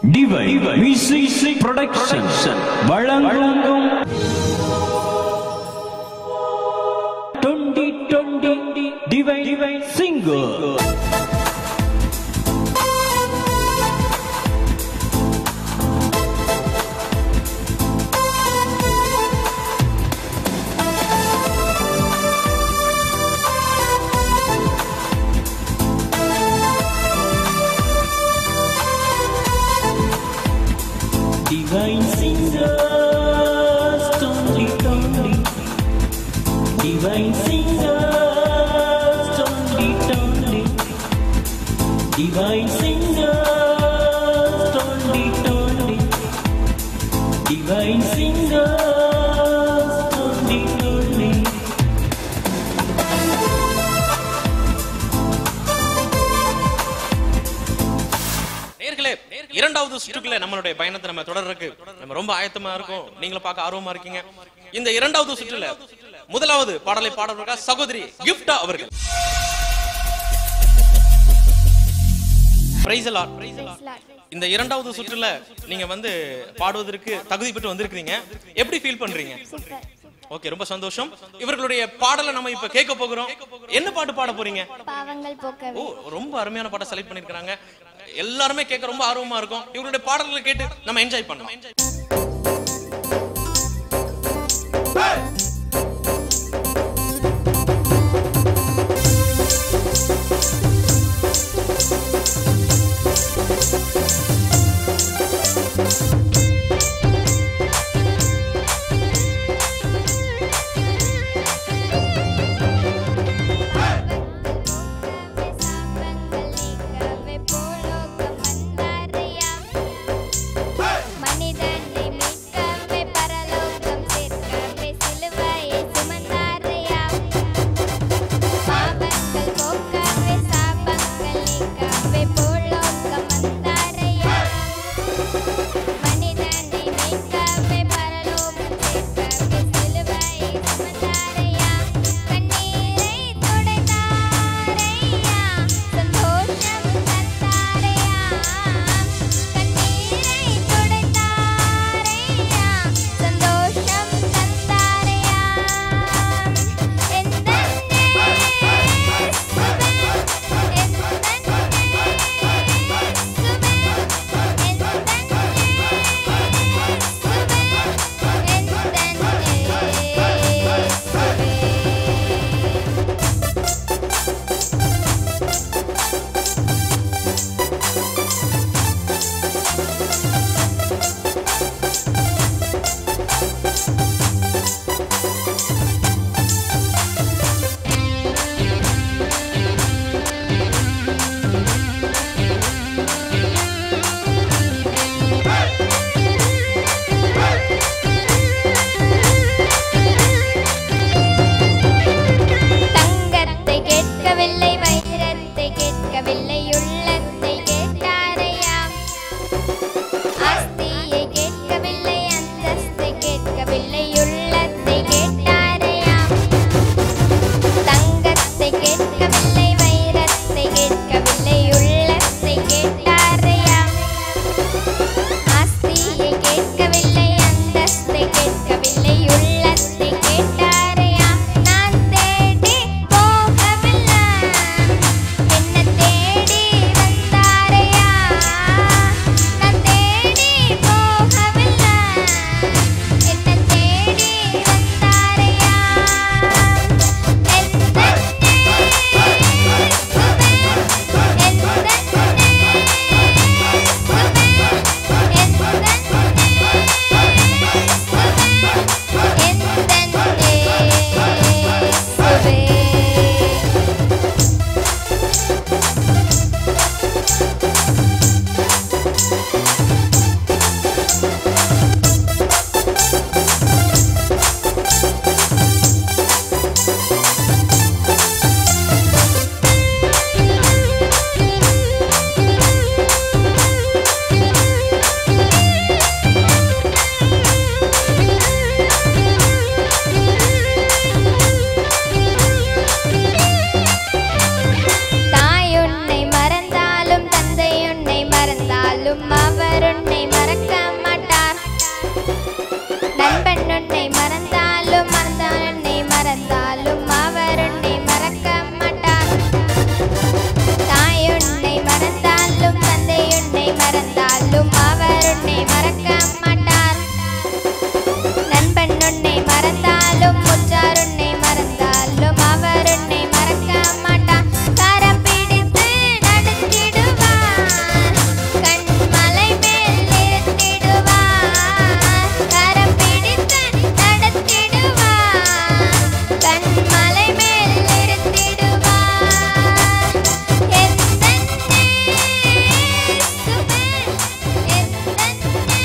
டிவை music production வழங்கும் twenty twenty divine divine singer Divine singers, only, only. Divine singers, only, only. Divine singers, only, only. Divine singers, only, only. நேர்களே இரண்டாவது சுற்றுக்குள்ள நம்மளுடைய பயணத்தை நம்ம தொடர்றதுக்கு நம்ம ரொம்ப ஆயத்தமா இருக்கோம் நீங்களும் பார்க்க ஆர்வமா இருக்கீங்க இந்த இரண்டாவது சுற்றுல முதலாவது பாடலை பாடுவதற்காக சகோதரி கிஃப்டா அவர்கள் Praise the Lord. இந்த இரண்டாவது சுற்றுல நீங்க வந்து பாடுவதற்கு தகுதி பெற்று வந்திருக்கீங்க எப்படி ஃபீல் பண்றீங்க ஓகே ரொம்ப சந்தோஷம் இவர்களுடைய பாடலை நம்ம இப்ப கேட்க போகிறோம் என்ன பாட்டு பாட போறீங்க பாவங்கள் போக்கவே ஓ ரொம்ப அருமையான பாட்டை செலக்ட் பண்ணிருக்காங்க எல்லாருமே கேட்க ரொம்ப ஆர்வமா இருக்கும் இவங்களுடைய பாடல்களை கேட்டு நம்ம என்ஜாய் பண்ணலாம் மனிதனை மீட்கவே பரலோகம் சேர்க்கவே சிலுவையை சுமந்தாரையா பாவங்கள் போக்கவே சாபங்கள் நீக்கவே பூலோகம் வந்தாரையா மனிதனை மீட்கவே பரலோகம் சேர்க்கவே சிலுவையை சுமந்தாரையா கண்ணீரை துடைத்தாரையா சந்தோஷம் தந்தாரையா கண்ணீரை துடைத்தாரையா சந்தோஷம் தந்தாரையா எந்த மறந்தாலும் அவர் உன்னை மறக்க மாட்டார் நண்பன் உன்னை மறந்தாலும் மறந்தான் உன்னை மறந்தாலும் அவர் உன்னை மறக்க மாட்டார் தாய் உன்னை மறந்தாலும் தந்தை உன்னை மறந்தாலும் அவர் உன்னை மறக்க மாட்டார் நண்பன் உன்னை மறந்தாலும் உற்றார் உன்னை மறந்தாலும் அவர் உன்னை மறக்க மாட்டார் கரம் பிடித்து நடத்திடுவார் கண்மலை மேல் நிறுத்திடுவார் கரம் பிடித்து நடத்திடுவார் கண்மலை மேல் நிறுத்திடுவார் எந்தன் இயேசுவே, எந்தன்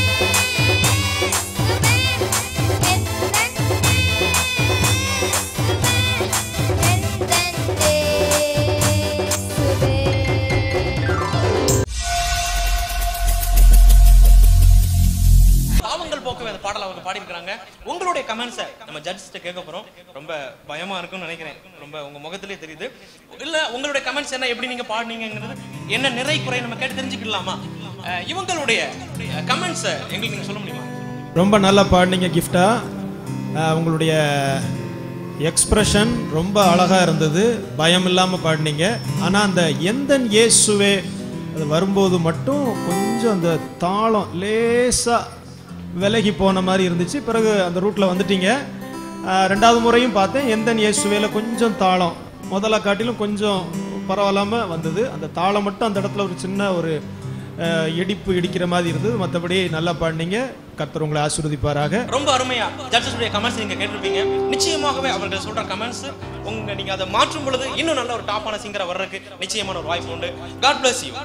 பாவங்கள் போக்கவே அந்த பாடல் அவங்க பாடியிருக்காங்க உங்களுடைய கமெண்ட்ஸை நம்ம ஜட்ஜ்கிட்ட கேட்க போறோம் ரொம்ப பயமா இருக்கும்னு நினைக்கிறேன் ரொம்ப உங்க முகத்திலே தெரியுது இல்ல உங்களுடைய கமெண்ட்ஸ் என்ன எப்படி நீங்க பாடுனீங்கிறது என்ன நிறை குறை நம்ம கேட்டு தெரிஞ்சுக்கலாமா அஹ், இவங்களுடைய கமெண்ட்ஸை எங்களுக்கு நீங்க சொல்ல முடியுமா ரொம்ப நல்லா பாடினீங்க கிஃப்டா உங்களுடைய எக்ஸ்பிரஷன் ரொம்ப அழகாக இருந்தது பயம் இல்லாமல் பாடினீங்க ஆனால் அந்த எந்தன் இயேசுவே அது வரும்போது மட்டும் கொஞ்சம் அந்த தாளம் லேசாக விலகி போன மாதிரி இருந்துச்சு பிறகு அந்த ரூட்டில் வந்துட்டீங்க அஹ், ரெண்டாவது முறையும் பார்த்தேன் எந்தன் இயேசுவேல கொஞ்சம் தாளம் முதல்ல காட்டிலும் கொஞ்சம் பரவாயில்லாமல் வந்தது அந்த தாளம் மட்டும் அந்த இடத்துல ஒரு சின்ன ஒரு அஹ், இடிப்பு இடிக்கிற மாதிரி இருந்தது மற்றபடி நல்லா பாடினீங்க கர்த்தர் உங்களை ஆசீர்வதிப்பாராக ரொம்ப அருமையா ஜட்ஜஸ் உடைய கமெண்ட்ஸ் நீங்க கேட்டிருப்பீங்க நிச்சயமாகவே அவர்கள் சொல்ற கமெண்ட்ஸ் உங்க நீங்க அதை மாற்றும் பொழுது இன்னும் நல்ல ஒரு டாப்பான சிங்கரை வர்றதுக்கு நிச்சயமான ஒரு வாய்ப்பு உண்டு காட் bless you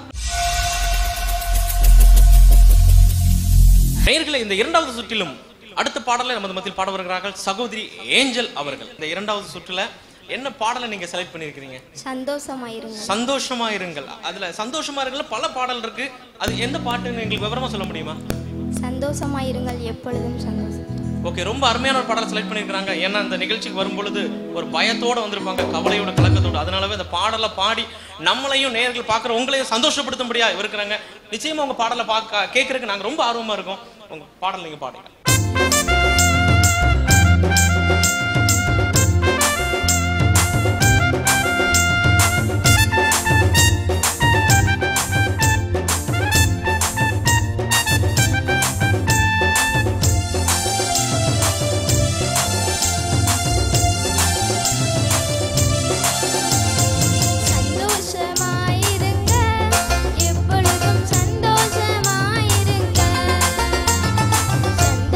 நேயர்களே இந்த இரண்டாவது சுற்றிலும் அடுத்த பாடலை நமது மத்தியில் பாட வருகிறார்கள் சகோதரி ஏஞ்சல் அவர்கள் இந்த இரண்டாவது சுற்றுல என்ன பாடலை நீங்க செலக்ட் பண்ணிருக்கீங்க சந்தோஷமாயிருங்க சந்தோஷமா இருங்கள் அதுல சந்தோஷமா இருங்கள் பல பாடல் இருக்கு அது எந்த பாட்டுன்னு எங்களுக்கு விவரமா சொல்ல முடியுமா சந்தோஷமாயிருங்கள் எப்பொழுதும் சந்தோஷம் ஓகே ரொம்ப அருமையான ஒரு பாடலை செலக்ட் பண்ணியிருக்காங்க ஏன்னா அந்த நிகழ்ச்சிக்கு வரும்பொழுது ஒரு பயத்தோட வந்திருப்பாங்க கவலையோட கலக்கத்தோட அதனாலவே அந்த பாடலை பாடி நம்மளையும் நேர்கள் பார்க்குற உங்களையும் சந்தோஷப்படுத்தும்படியா இருக்கிறாங்க நிச்சயமா உங்க பாடலை பார்க்க கேட்கறதுக்கு நாங்க ரொம்ப ஆர்வமா இருக்கோம் உங்க பாடல் நீங்க பாடுங்க சந்தோஷமாயிருங்க எப்பொழுதும் சந்தோஷமாயிருங்க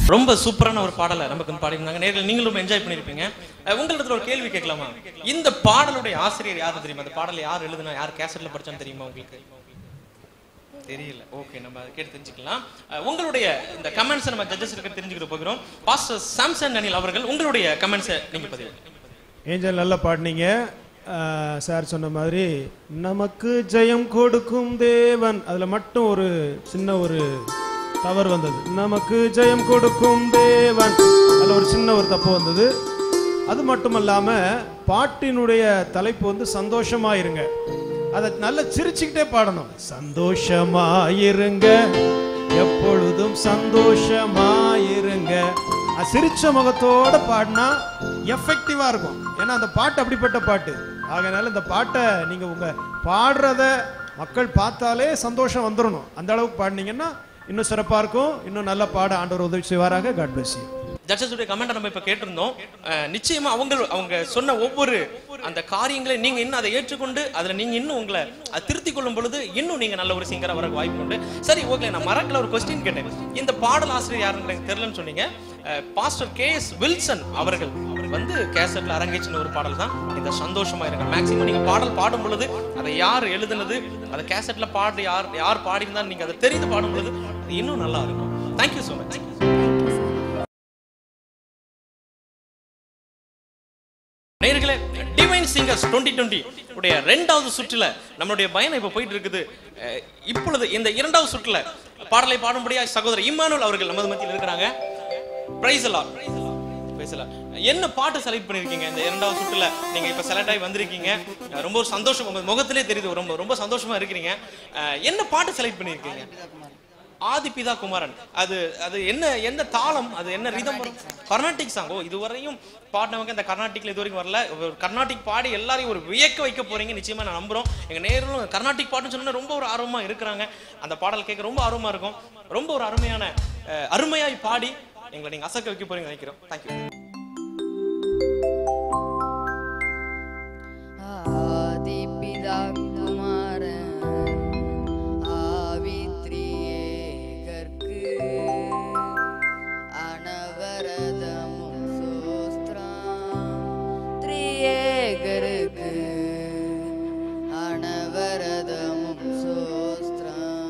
ரொம்ப சூப்பரான ஒரு பாடலை நமக்கு வந்து பாடியிருந்தாங்க நேரில் நீங்களும் என்ஜாய் பண்ணியிருப்பீங்க அஹ் உங்களிடத்துல ஒரு கேள்வி கேட்கலாமா இந்த பாடலுடைய ஆசிரியர் யாரு தெரியுமா அந்த பாடலை யார் எழுதுனா யார் கேசட்ல படிச்சான்னு தெரியுமா உங்களுக்கு தெரியல ஓகே நம்ம அதை கேட்டு தெரிஞ்சுக்கலாம் அஹ் உங்களுடைய இந்த கமெண்ட்ஸை நம்ம ஜட்ஜஸ் இருக்க தெரிஞ்சுக்கிட்டு போகிறோம் பாஸ்டர் சாம்சன் அனில் அவர்கள் உங்களுடைய கமெண்ட்ஸை நீங்க பதிவு ஏஞ்சல் நல்லா பாடினீங்க சார் சொன்ன மாதிரி நமக்கு ஜெயம் கொடுக்கும் தேவன் அதில் மட்டும் ஒரு சின்ன ஒரு தவறு வந்தது நமக்கு ஜெயம் கொடுக்கும் தேவன் அதில் ஒரு சின்ன ஒரு தப்பு வந்தது அது மட்டும் இல்லாமல் பாட்டினுடைய தலைப்பு வந்து சந்தோஷமாயிருங்க அதை நல்லா சிரிச்சுக்கிட்டே பாடணும் சந்தோஷமாயிருங்க எப்பொழுதும் சந்தோஷமாயிருங்க அது சிரிச்ச முகத்தோட பாடினா எஃபெக்டிவா இருக்கும் ஏன்னா அந்த பாட்டு அப்படிப்பட்ட பாட்டு ஆகையினால இந்த பாட்டை நீங்க உங்க பாடுறத மக்கள் பார்த்தாலே சந்தோஷம் வந்துடணும் அந்த அளவுக்கு பாடினீங்கன்னா இன்னும் சிறப்பா இருக்கும் இன்னும் நல்ல பாட ஆண்டவர் உதவி செய்வாராக காட் bless you ஜட்ஜஸுடைய கமெண்ட் நம்ம இப்ப கேட்டிருந்தோம் அஹ் நிச்சயமா அவங்க அவங்க சொன்ன ஒவ்வொரு அந்த காரியங்களை நீங்க இன்னும் அதை ஏற்றுக்கொண்டு அதுல நீங்க இன்னும் உங்களை அதை திருத்திக் கொள்ளும் பொழுது இன்னும் நீங்க நல்ல ஒரு சிங்கரா வர வாய்ப்பு உண்டு சரி ஓகே நான் மறக்கல ஒரு கொஸ்டின் கேட்டேன் இந்த பாடல் ஆசிரியர் யாருன்னு எனக்கு தெரியலன்னு சொன்னீங்க பாஸ்டர் கே எஸ் வில்சன் அவர்கள் வந்து கேசட்ல அரங்கேற்றின ஒரு பாடல் தான் இந்த சந்தோஷமா இருங்க மேக்சிமம் நீங்க பாடல் பாடும் பொழுது அதை யார் எழுதுனது அதை கேசட்ல பாடு யார் யார் பாடியிருந்தான்னு நீங்க அதை தெரிந்து பாடும் பொழுது அது இன்னும் நல்லா இருக்கும் தேங்க்யூ ஸோ மச் நேயர்களே டிவைன் சிங்கர்ஸ் டுவெண்ட்டி டுவெண்ட்டி உடைய ரெண்டாவது சுற்றுல நம்மளுடைய பயணம் இப்போ போயிட்டு இருக்குது அஹ் இப்பொழுது இந்த இரண்டாவது சுற்றுல பாடலை பாடும்படியா சகோதரர் இம்மானுல் அவர்கள் நமது மத்தியில் இருக்கிறாங்க பிரைஸ் எல்லாம் என்ன பாட்டு செலக்ட் பண்ணிருக்கீங்க இந்த இரண்டாவது சுற்றுல நீங்க இப்ப செலக்ட் ஆகி வந்திருக்கீங்க அஹ் ரொம்ப ஒரு சந்தோஷம் உங்க முகத்திலே தெரியுது ரொம்ப ரொம்ப சந்தோஷமா இருக்கிறீங்க அஹ் என்ன பாட்டு செலக்ட் பண்ணிருக்கீங்க ஆதிபிதா குமாரன் அது அது என்ன என்ன தாளம் அது என்ன ரிதம் வரும் கர்நாடிக் சாங் ஓ இதுவரையும் பாடினவங்க இந்த கர்நாடிக்ல இது வரைக்கும் வரல ஒரு கர்நாடிக் பாடி எல்லாரையும் ஒரு வியக்க வைக்க போறீங்க நிச்சயமா நான் நம்புறோம் எங்க நேரிலும் கர்நாடிக் பாட்டுன்னு சொன்னா ரொம்ப ஒரு ஆர்வமா இருக்கிறாங்க அந்த பாடல் கேட்க ரொம்ப ஆர்வமா இருக்கும் ரொம்ப ஒரு அருமையான அஹ், அருமையாய் பாடி எங்களை நீங்க அசக்க வைக்க போறீங்க நினைக்கிறோம் தேங்க்யூ ஆதிபிதா குமாரன் ஆவித்ரியேகர்க்கு அனவரதமும் சோஸ்திரம் திரியேகருக்கு அனவரதமும் சோஸ்திரம்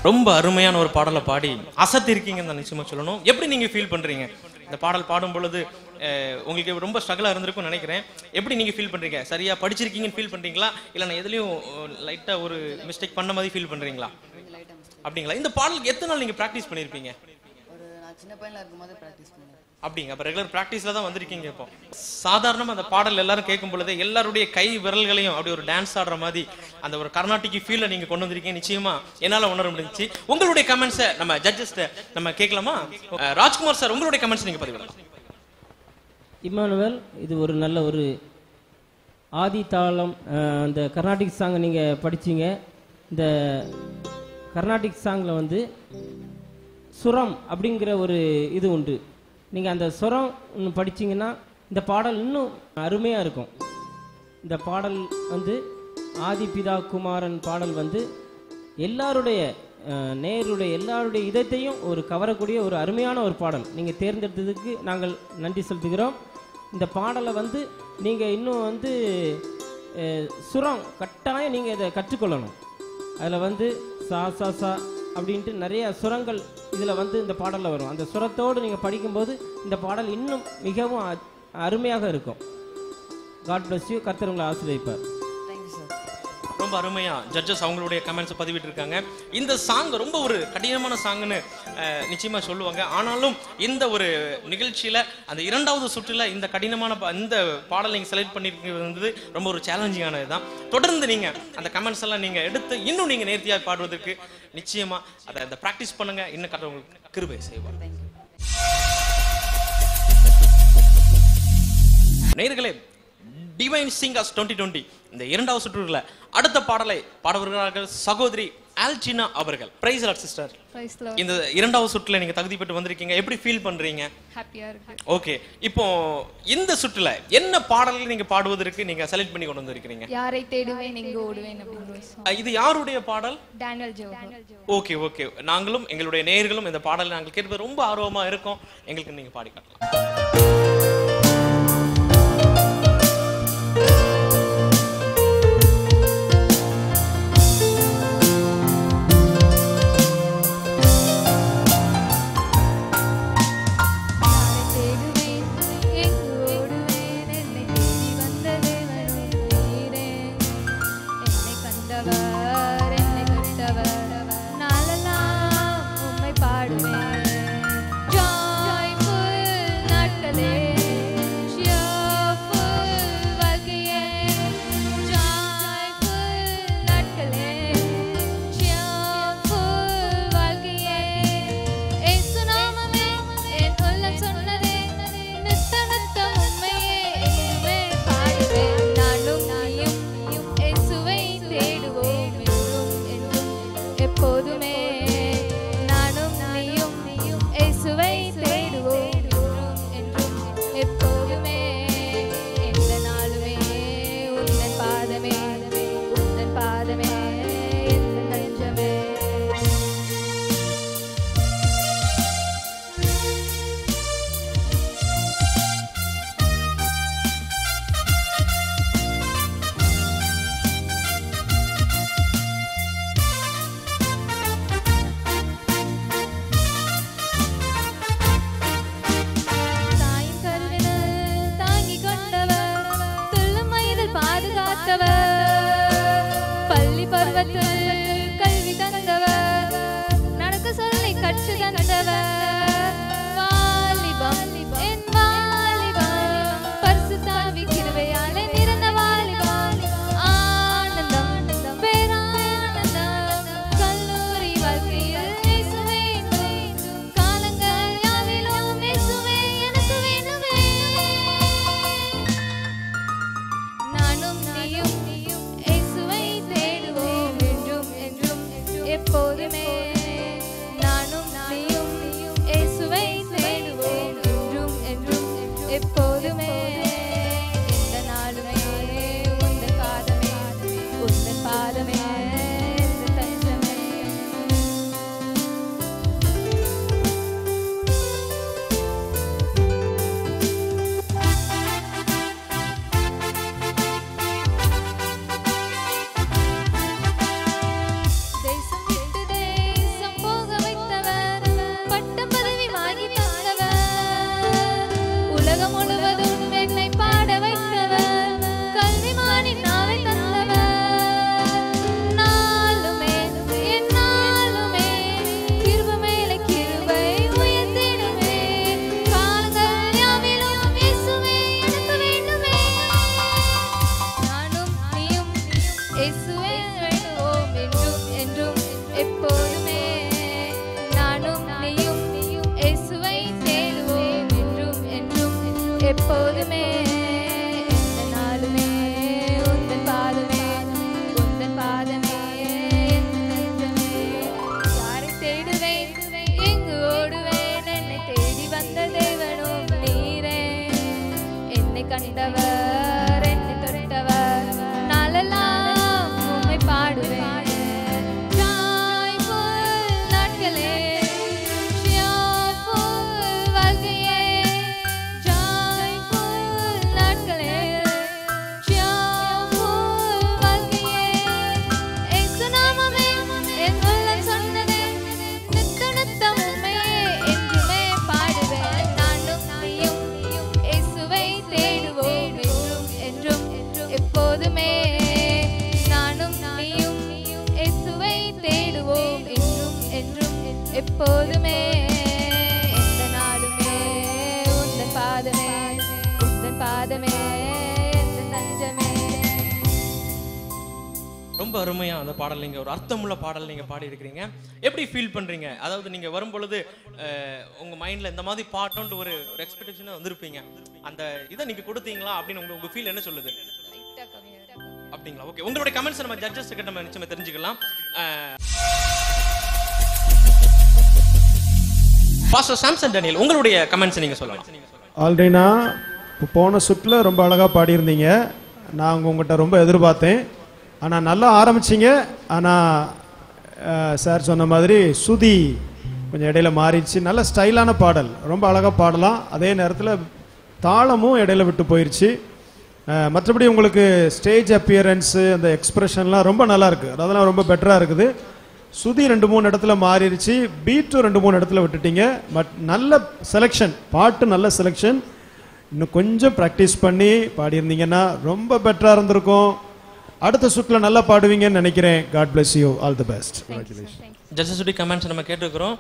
ரொம்ப அருமையான ஒரு பாடலை பாடி அசத்திருக்கீங்கன்னு நான் நிச்சயமா சொல்லணும் எப்படி நீங்க ஃபீல் பண்றீங்க இந்த பாடல் பாடும் பொழுது அஹ், உங்களுக்கு ரொம்ப ஸ்ட்ரகிளா இருந்திருக்கும்னு நினைக்கிறேன் எப்படி நீங்க ஃபீல் பண்றீங்க சரியா படிச்சிருக்கீங்கன்னு ஃபீல் பண்றீங்களா இல்ல நான் எதுலயும் லைட்டா ஒரு மிஸ்டேக் பண்ண மாதிரி ஃபீல் பண்றீங்களா அப்படிங்களா இந்த பாடலுக்கு எத்தனை நாள் நீங்க பிராக்டிஸ் பண்ணிருப்பீங்க ஒரு நான் சின்ன பையனில் இருக்கும்போது ப்ராக்டிஸ் பண்ணேன் அப்படிங்க அப்ப ரெகுலர் பிராக்டிஸ்ல தான் வந்திருக்கீங்க இப்போ சாதாரணமா அந்த பாடல் எல்லாரும் கேட்கும் பொழுது எல்லாருடைய கை விரல்களையும் அப்படி ஒரு டான்ஸ் ஆடுற மாதிரி அந்த ஒரு கர்நாடிக் ஃபீல்ல நீங்க கொண்டு வந்திருக்கீங்க நிச்சயமா என்னால உணர முடிஞ்சுச்சு உங்களுடைய கமெண்ட்ஸை நம்ம ஜட்ஜஸ்ட நம்ம கேட்கலாமா அஹ், ராஜ்குமார் சார் உங்களுடைய கமெண்ட்ஸ் நீங்க பதிவிடலாம் இம்மானுவேல் இது ஒரு நல்ல ஒரு ஆதி தாளம் அஹ், அந்த கர்நாடிக் சாங்கை நீங்கள் படிச்சீங்க இந்த கர்நாடிக் சாங்கில் வந்து சுரம் அப்படிங்கிற ஒரு இது உண்டு நீங்கள் அந்த சுரம் ஒன்று படிச்சீங்கன்னா இந்த பாடல் இன்னும் அருமையாக இருக்கும் இந்த பாடல் வந்து ஆதி பிதா குமாரன் பாடல் வந்து எல்லாருடைய அஹ், நேயருடைய எல்லாருடைய இதயத்தையும் ஒரு கவரக்கூடிய ஒரு அருமையான ஒரு பாடல் நீங்கள் தேர்ந்தெடுத்ததுக்கு நாங்கள் நன்றி செலுத்துகிறோம் இந்த பாடலை வந்து நீங்கள் இன்னும் வந்து அஹ், சுரம் கட்டாயம் நீங்கள் இதை கற்றுக்கொள்ளணும் அதில் வந்து சா சா சா அப்படின்ட்டு நிறைய சுரங்கள் இதில் வந்து இந்த பாடலில் வரும் அந்த சுரத்தோடு நீங்கள் படிக்கும்போது இந்த பாடல் இன்னும் மிகவும் அ- அருமையாக இருக்கும் காட் bless யூ கர்த்தர் உங்களை ஆசீர்வதிப்பார் தேங்க்யூ சார் ரொம்ப அருமையா ஜட்ஜஸ் அவங்களுடைய கமெண்ட்ஸ் பதிவிட்டு இருக்காங்க இந்த சாங் ரொம்ப ஒரு கடினமான சாங்னு நிச்சயமா சொல்லுவாங்க ஆனாலும் இந்த ஒரு நிகழ்ச்சியில அந்த இரண்டாவது சுற்றுல இந்த கடினமான பா- இந்த பாடல் நீங்க செலக்ட் பண்ணிருக்கிறது வந்து ரொம்ப ஒரு சேலஞ்சிங்கானது தான் தொடர்ந்து நீங்க அந்த கமெண்ட்ஸ் எல்லாம் நீங்க எடுத்து இன்னும் நீங்க நேர்த்தியா பாடுவதற்கு நிச்சயமா அதை அந்த ப்ராக்டிஸ் பண்ணுங்க இன்னும் கதை உங்களுக்கு கிருபை செய்வார் நேயர்களே டிவைன் சிங்கர்ஸ் டுவெண்ட்டி டுவெண்ட்டி இந்த இரண்டாவது சுற்றுல அடுத்த பாடலை பாட வருகிறார்கள் சகோதரி ஆல்சினா அவர்கள் praise Lord sister Praise the Lord. இந்த இரண்டாவது சுற்றுல நீங்க தகுதி பெற்று வந்திருக்கீங்க எப்படி ஃபீல் பண்றீங்க ஹாப்பியா இருக்கு ஓகே இப்போ இந்த சுற்றுல என்ன பாடல்கள் நீங்க பாடுவதற்கு நீங்க செலக்ட் பண்ணி கொண்டு வந்திருக்கீங்க யாரை தேடுவேன் எங்க ஓடுவேன் அப்படிங்கிற ஒரு song. அஹ் இது யாருடைய பாடல் டேனியல் ஜோஹர் ஓகே ஓகே நாங்களும் எங்களுடைய நேயர்களும் இந்த பாடலை நாங்கள் கேட்பது ரொம்ப ஆர்வமா இருக்கோம் எங்களுக்கு நீங்க பாடி காட்டலாம் யாரை தேடுவேன் எங்கு ஓடுவேன் என்னை தேடி வந்த தேவனும் நீரே என்னை கண்டவர் என்னை கண்டவர் நாளெல்லாம் உம்மை பாடுவேன் Joyful நாட்களே cheerful வாழ்க்கையே Joyful நாட்களே cheerful வாழ்க்கையே இயேசு நாமமே என் உள்ளம் சொன்னதே நித்த நித்தம் உம்மையே என்றுமே பாடுவேன் நானும் நீயும் இயேசுவை தேடுவோம் என்றும் என்றும் எப்போதுமே நானும் நீயும் இயேசுவை தேடுவோம் என்றும் என்றும் எப்போதுமே எந்த நாளுமே உந்தன் பாதமே உந்தன் பாதமே எந்த நெஞ்சமே தாயின் கருவினில் தாங்கிக் கொண்டவர், துள்ளும் வயதில் பாதுகாத்தவர், பள்ளி பருவத்தில் கல்வி தந்தவர், நடக்க சொல்லி கற்று தந்தவர், வாலிபம், என் வாலிபம், பரிசுத்தாவி கிருபையாலே நிறந்த வாலிபம், ஆனந்தம், பேரானந்தம், கல்லூரி வாழ்க்கையில் இயேசுவே என்றும், காலங்கள் யாவிலும் இயேசுவே எனக்கு வேண்டுமே. நானும் நீயும் இயேசுவை தேடுவோம் என்றும் என்றும் எப்போதுமே நானும் நீயும் இயேசுவை தேடுவோம் என்றும் என்றும் எப்போதுமே எந்த நாளுமே உந்தன் பாதமே உந்தன் பாதமே எந்த தஞ்சமே தேசம் விட்டு எப்போதுமே எந்த நாளுமே உந்தன் பாதமே உந்தன் பாதமே எந்த தஞ்சமே ரொம்ப அருமையா அந்த பாடல் நீங்க ஒரு அர்த்தமுள்ள பாடல் நீங்க பாடி இருக்கிறீங்க எப்படி ஃபீல் பண்றீங்க அதாவது நீங்க வரும் பொழுது அஹ், உங்க மைண்ட்ல இந்த மாதிரி பாட்டோன்ற ஒரு ஒரு எக்ஸ்பெக்டேஷன் வந்திருப்பீங்க அந்த இதை நீங்க கொடுத்தீங்களா அப்படின்னு உங்க உங்க ஃபீல் என்ன சொல்லுது லைட்டா கம்மியா இருக்கு. அப்படிங்களா ஓகே உங்களுடைய கமெண்ட்ஸ் நம்ம ஜட்ஜஸ் கிட்ட நம்ம நிச்சயமா தெரிஞ்சுக்கலாம் பாஸ்டர் சாம்சன் டேனியல் உங்களுடைய கமெண்ட்ஸ் நீங்க சொல்லலாம் ஆல்ரெடினா போன சுற்றில் ரொம்ப அழகாக பாடியிருந்தீங்க நான் உங்க- உங்கள்கிட்ட ரொம்ப எதிர்பார்த்தேன் ஆனால் நல்லா ஆரம்பிச்சிங்க ஆனால் சார் சொன்ன மாதிரி சுதி கொஞ்சம் இடையில மாறிடுச்சு நல்ல ஸ்டைலான பாடல் ரொம்ப அழகாக பாடலாம் அதே நேரத்தில் தாளமும் இடையில விட்டு போயிடுச்சு அஹ், மற்றபடி உங்களுக்கு ஸ்டேஜ் அப்பியரன்ஸு அந்த எக்ஸ்பிரஷன்லாம் ரொம்ப நல்லா இருக்கு அதெல்லாம் ரொம்ப பெட்டராக இருக்குது சுதி ரெண்டு மூணு இடத்துல மாறிடுச்சு பீட்டும் ரெண்டு மூணு இடத்துல விட்டுட்டீங்க பட் நல்ல செலெக்ஷன் பாட்டு நல்ல செலெக்ஷன் இன்னும் கொஞ்சம் ப்ராக்டிஸ் பண்ணி பாடியிருந்தீங்கன்னா ரொம்ப பெட்டராக இருந்திருக்கும் அடுத்த சுற்றில் நல்லா பாடுவீங்கன்னு நினைக்கிறேன் God bless you all the best ஜட்ஜஸுடைய கமெண்ட்ஸ் நம்ம கேட்டிருக்கிறோம்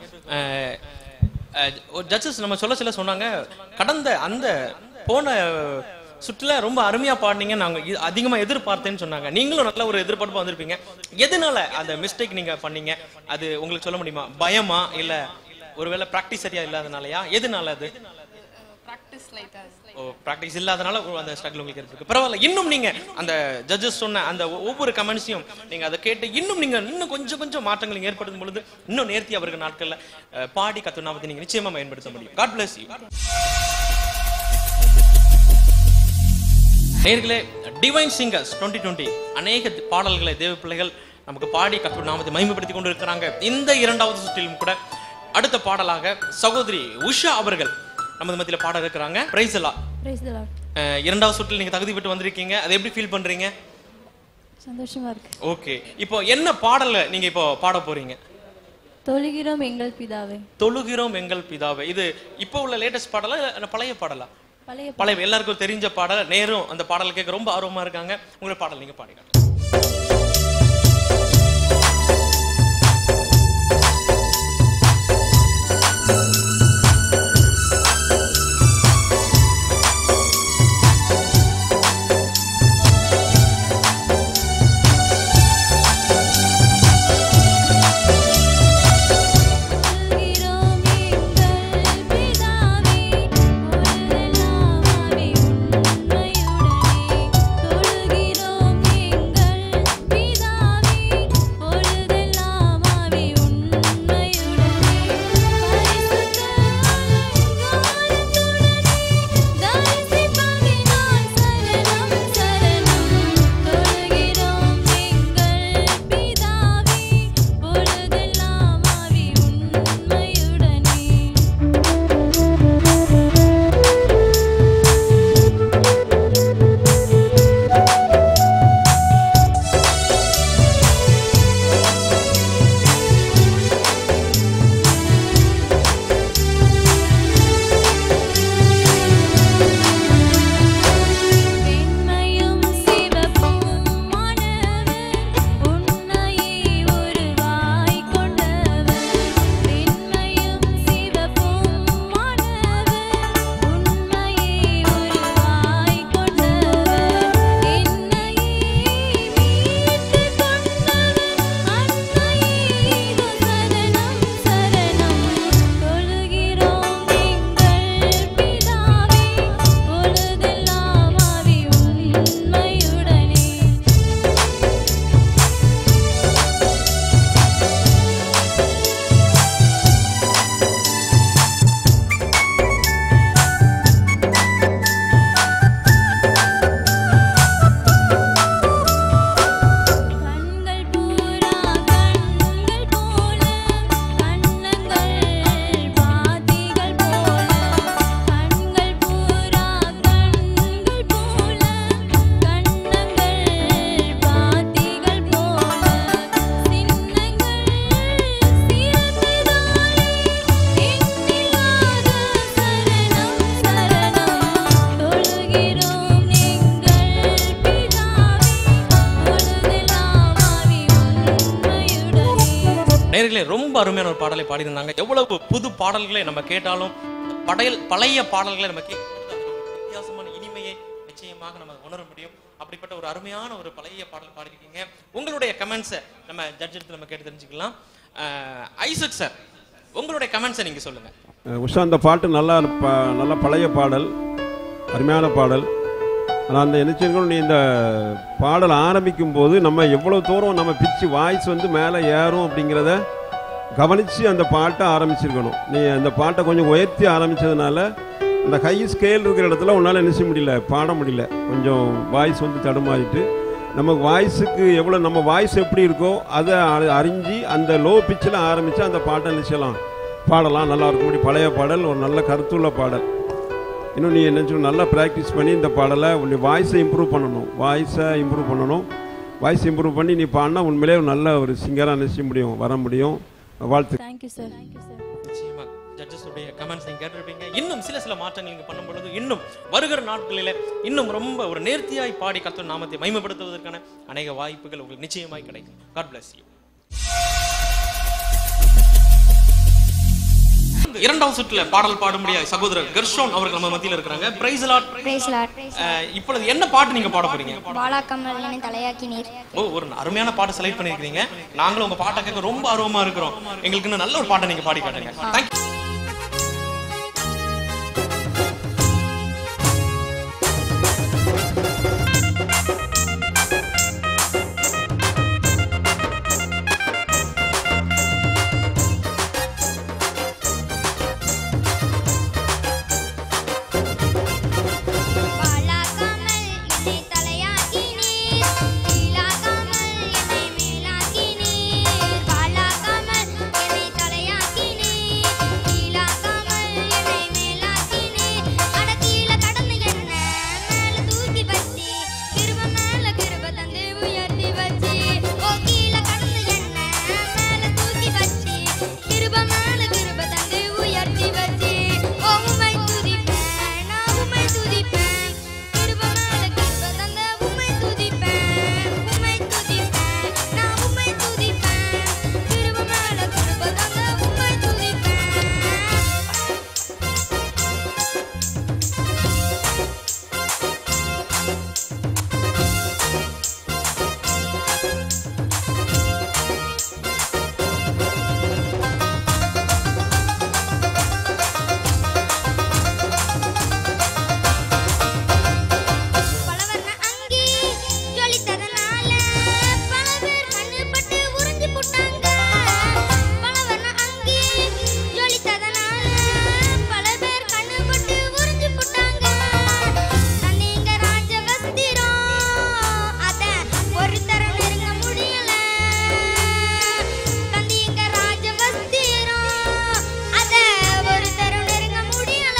ஜட்ஜஸ் நம்ம சொல்ல சொல்ல சொன்னாங்க கடந்த அந்த போன சுற்றுல ரொம்ப அருமையா பாடினீங்க நாங்க இ- அதிகமா எதிர்பார்த்தேன்னு சொன்னாங்க நீங்களும் நல்ல ஒரு எதிர்பார்ப்பு வந்திருப்பீங்க எதனால அந்த மிஸ்டேக் நீங்க பண்ணீங்க அது உங்களுக்கு சொல்ல முடியுமா பயமா இல்ல ஒருவேளை பிராக்டிஸ் சரியா இல்லாதனாலயா எதனால அது ப்ராக்டிஸ் லைட்டாக ஓ ப்ராக்டிஸ் இல்லாதனால ஒரு அந்த ஸ்ட்ரகிள் உங்களுக்கு இருக்கு பரவாயில்ல இன்னும் நீங்க அந்த ஜட்ஜஸ் சொன்ன அந்த ஒ- ஒவ்வொரு கமெண்ட்ஸையும் நீங்க அதை கேட்டு இன்னும் நீங்க இன்னும் கொஞ்சம் கொஞ்சம் மாற்றங்கள் ஏற்படுத்தும் பொழுது இன்னும் நேர்த்தி அவர்கள் நாட்கள்ல அஹ், பாடி கத்துனாமத்தை நீங்க நிச்சயமா பயன்படுத்த முடியும் காட் bless you நேர்களே டிவைன் சிங்கர்ஸ் 2020 டுவெண்ட்டி அநேக பாடல்களை தேவ பிள்ளைகள் நமக்கு பாடி கத்து நாமத்தை மகிமைப்படுத்தி கொண்டு இருக்கிறாங்க இந்த இரண்டாவது சுற்றிலும் கூட அடுத்த பாடலாக சகோதரி உஷா அவர்கள் நமது மத்தியில பாட இருக்கிறாங்க பிரைஸ் எல்லாம் Praise the Lord. இரண்டாவது சுற்றில் நீங்க தகுதி பெற்று வந்திருக்கீங்க அதை எப்படி ஃபீல் பண்றீங்க சந்தோஷமா இருக்கு ஓகே இப்போ என்ன பாடல நீங்க இப்போ பாட போறீங்க தொழுகிறோம் எங்கள் பிதாவே தொழுகிறோம் எங்கள் பிதாவே இது இப்போ உள்ள லேட்டஸ்ட் பாடலா இல்ல பழைய பாடலா பழைய பழைய எல்லாருக்கும் தெரிஞ்ச பாடல் நேரும் அந்த பாடல் கேட்க ரொம்ப ஆர்வமா இருக்காங்க உங்களோட பாடல் நீங்க பாடி காட்டுங்க. தொழுகிறோம் எங்கள் பிதாவே பொருளெல்லாமே உண்மையுடனே தொழுகிறோம் எங்கள் நேர்களே ரொம்ப அருமையான ஒரு பாடலை பாடியிருந்தாங்க எவ்வளவு புது பாடல்களை நம்ம கேட்டாலும் படையல் பழைய பாடல்களை நம்ம கேட்கும்போது அதுல ஒரு வித்தியாசமான இனிமையை நிச்சயமாக நம்ம உணர முடியும் அப்படிப்பட்ட ஒரு அருமையான ஒரு பழைய பாடல் பாடியிருக்கீங்க உங்களுடைய கமெண்ட்ஸை நம்ம ஜட்ஜ் எடுத்து நம்ம கேட்டு தெரிஞ்சுக்கலாம் அஹ், ஐசக் சார் உங்களுடைய கமெண்ட்ஸை நீங்க சொல்லுங்க அஹ் உஷா அந்த பாட்டு நல்லா ப- நல்ல பழைய பாடல் அருமையான பாடல் ஆனால் அந்த என்ன நீ இந்த பாடல் ஆரம்பிக்கும் போது நம்ம எவ்வளோ தூரம் நம்ம பிச்சு வாய்ஸ் வந்து மேலே ஏறும் அப்படிங்கிறத கவனித்து அந்த பாட்டை ஆரம்பிச்சிருக்கணும் நீ அந்த பாட்டை கொஞ்சம் உயர்த்தி ஆரம்பிச்சதுனால அந்த ஹை ஸ்கேல் இருக்கிற இடத்துல உன்னால் என்ன செய்ய முடியல பாட முடியல கொஞ்சம் வாய்ஸ் வந்து தடுமாறிட்டு நம்ம வாய்ஸுக்கு எவ்வளோ நம்ம வாய்ஸ் எப்படி இருக்கோ அதை அ- அறிஞ்சு அந்த லோ பிச்சில் ஆரம்பித்து அந்த பாட்டை என்ன செய்யலாம் பாடலாம் நல்லா இருக்கும்படி பழைய பாடல் ஒரு நல்ல கருத்துள்ள பாடல் இன்னும் நீ என்ன சொல்லு, நல்லா ப்ராக்டிஸ் பண்ணி இந்த பாடலை உன்னுடைய வாய்ஸை இம்ப்ரூவ் பண்ணணும் வாய்ஸை இம்ப்ரூவ் பண்ணணும் வாய்ஸ் இம்ப்ரூவ் பண்ணி நீ பாடினா உண்மையிலே ஒரு நல்ல ஒரு சிங்கராக நினைச்ச முடியும் வர முடியும் வாழ்த்து தேங்க்யூ சார் தேங்க்யூ சார் நிச்சயமா ஜட்ஜஸ் உடைய கமெண்ட்ஸ் நீங்க கேட்டிருப்பீங்க இன்னும் சில சில மாற்றங்கள் நீங்க பண்ணும் பொழுது இன்னும் வருகிற நாட்களில இன்னும் ரொம்ப ஒரு நேர்த்தியாய் பாடி கர்த்தர் நாமத்தை மகிமைப்படுத்துவதற்கான அநேக வாய்ப்புகள் உங்களுக்கு நிச்சயமாய் கிடைக்கும் காட் bless you இரண்டாவது சுற்றுல பாடல் பாடும்படியா சகோதரர் கர்ஷோன் அவர்கள் நம்ம மத்தியில் இருக்கிறாங்க பிரைஸ் லாட் பிரைஸ் லார்ட் இப்பொழுது என்ன பாட்டு நீங்க பாட போறீங்க பாலாக்கமல் என்னை தலையாக்கி நீர் ஓ ஒரு அருமையான பாட்டு செலக்ட் பண்ணிருக்கீங்க நாங்களும் உங்க பாட்டை கேட்க ரொம்ப ஆர்வமா இருக்கிறோம் எங்களுக்கு இன்னும் நல்ல ஒரு பாட்டை நீங்க பாடி காட்டுங்க தேங்க்யூ பாலாக்கமல் என்னை தலையாக்கி நீர் கீழாக்காமல் என்னை மேலாக்கி நீர் பாலாக்கமல் என்னை தலையாக்கி நீர் கீழாக்காமல் என்னை மேலாக்கி நீர் அட கீழ கடந்து என்ன மேல தூக்கி வச்சி கிருப மேல கிருப தந்து உயர்த்தி வச்சி ஓ கீழ கடந்து என்ன மேல தூக்கி வச்சி கிருப மேல கிருப தந்து உயர்த்தி வச்சி ஓ உமை துதிப்பேன் நான் உமை துதிப்பேன் கிருப மேல கிருப தந்த உமை துதிப்பேன் உமை துதிப்பேன் நான் உமை துதிப்பேன் கிருப மேல கிருப தந்த உமை துதிப்பேன் பலவர்ண அங்கி ஜொலித்ததனால பல பேர் கண்ணு பட்டு உறிஞ்சு புட்டாங்க பலவர்ண அங்கி ஜொலித்ததனால பல பேர் கண்ணு பட்டு உறிஞ்சு புட்டாங்க தந்தீங்க ராஜ வஸ்திரம் அத ஒருத்தர நெருங்க முடியல தந்தீங்க ராஜ வஸ்திரம் அத ஒருத்தர நெருங்க முடியல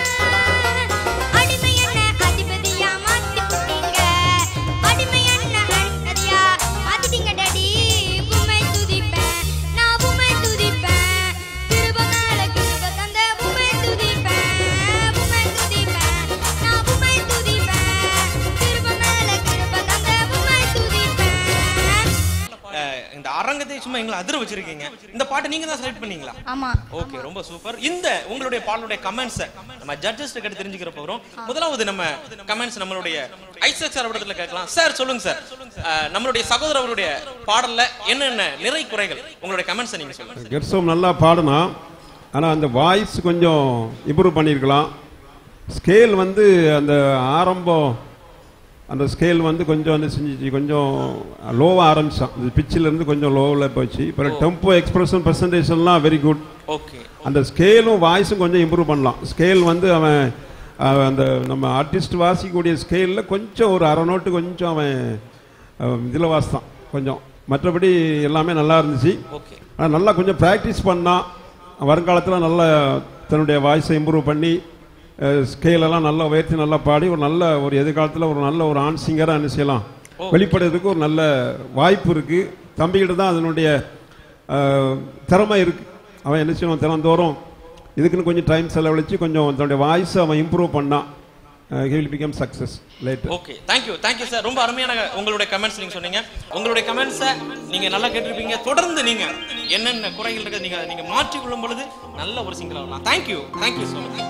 அடிமை என்ன அதிபதியா மாத்தி புட்டீங்க அடிமை என்ன அடிமையா மாத்திட்டீங்க டாடி உமை துதிப்பேன் நான் உமை துதிப்பேன் கிருப மேல கிருப தந்த உமை துதிப்பேன் உமை துதிப்பேன் நான் உமை துதிப்பேன் கிருப மேல கிருப தந்த உமை துதிப்பேன் அஹ் இந்த அரங்கத்தை சும்மா எங்களை அதிர வச்சிருக்கீங்க இந்த பாட்டை நீங்க தான் செலக்ட் பண்ணீங்களா ஆமா ஓகே ரொம்ப சூப்பர் இந்த உங்களுடைய பாடலுடைய கமெண்ட்ஸ் நம்ம ஜட்ஜஸ் கிட்ட தெரிஞ்சுக்கிற போறோம் முதலாவது நம்ம கமெண்ட்ஸ் நம்மளுடைய ஐசக் சார் இடத்துல கேட்கலாம் சார் சொல்லுங்க சார் அஹ் நம்மளுடைய சகோதரர் அவருடைய பாடல்ல என்னென்ன நிறை குறைகள் உங்களுடைய கமெண்ட்ஸ் நீங்க சொல்லுங்க கெர்சோம் நல்லா பாடினா ஆனால் அந்த வாய்ஸ் கொஞ்சம் இம்ப்ரூவ் பண்ணியிருக்கலாம் ஸ்கேல் வந்து அந்த ஆரம்பம் அந்த ஸ்கேல் வந்து கொஞ்சம் வந்து செஞ்சிச்சு கொஞ்சம் லோவாக ஆரம்பிச்சான் இந்த pitchல இருந்து கொஞ்சம் லோவில் போச்சு இப்போ டெம்போ எக்ஸ்பிரஷன் பர்சன்டேஷன்லாம் வெரி குட் ஓகே அந்த ஸ்கேலும் வாய்ஸும் கொஞ்சம் இம்ப்ரூவ் பண்ணலாம் ஸ்கேல் வந்து அவன் அவன் அந்த நம்ம ஆர்டிஸ்ட் வாசிக்கக்கூடிய ஸ்கேலில் கொஞ்சம் ஒரு அரை நோட்டு கொஞ்சம் அவன் இதில் வாசித்தான் கொஞ்சம் மற்றபடி எல்லாமே நல்லா இருந்துச்சு ஓகே ஆனால் நல்லா கொஞ்சம் ப்ராக்டிஸ் பண்ணால் வருங்காலத்தில் நல்ல தன்னுடைய வாய்ஸை இம்ப்ரூவ் பண்ணி ஸ்கேலெல்லாம் நல்லா உயர்த்தி நல்லா பாடி ஒரு நல்ல ஒரு எதிர்காலத்தில் ஒரு நல்ல ஒரு ஆண் சிங்கராக என்ன செய்யலாம் வெளிப்படுறதுக்கு ஒரு நல்ல வாய்ப்பு இருக்குது தம்பிக்கிட்ட தான் அதனுடைய அஹ், திறமை இருக்குது அவன் என்ன செய்வான் தினந்தோறும் இதுக்குன்னு கொஞ்சம் டைம் செலவழித்து கொஞ்சம் தன்னுடைய வாய்ஸை அவன் இம்ப்ரூவ் பண்ணான் he will become success later okay thank you thank you sir ரொம்ப அருமையான உங்களுடைய கமெண்ட்ஸ் நீங்க சொன்னீங்க உங்களுடைய கமெண்ட்ஸை நீங்க நல்லா கேட்டிருப்பீங்க தொடர்ந்து நீங்க என்னென்ன குறைகள் இருக்கு நீங்க நீங்க மாற்றிக் கொள்ளும் பொழுது நல்ல ஒரு சிங்கர் ஆகலாம் தேங்க்யூ தேங்க்யூ ஸோ மச்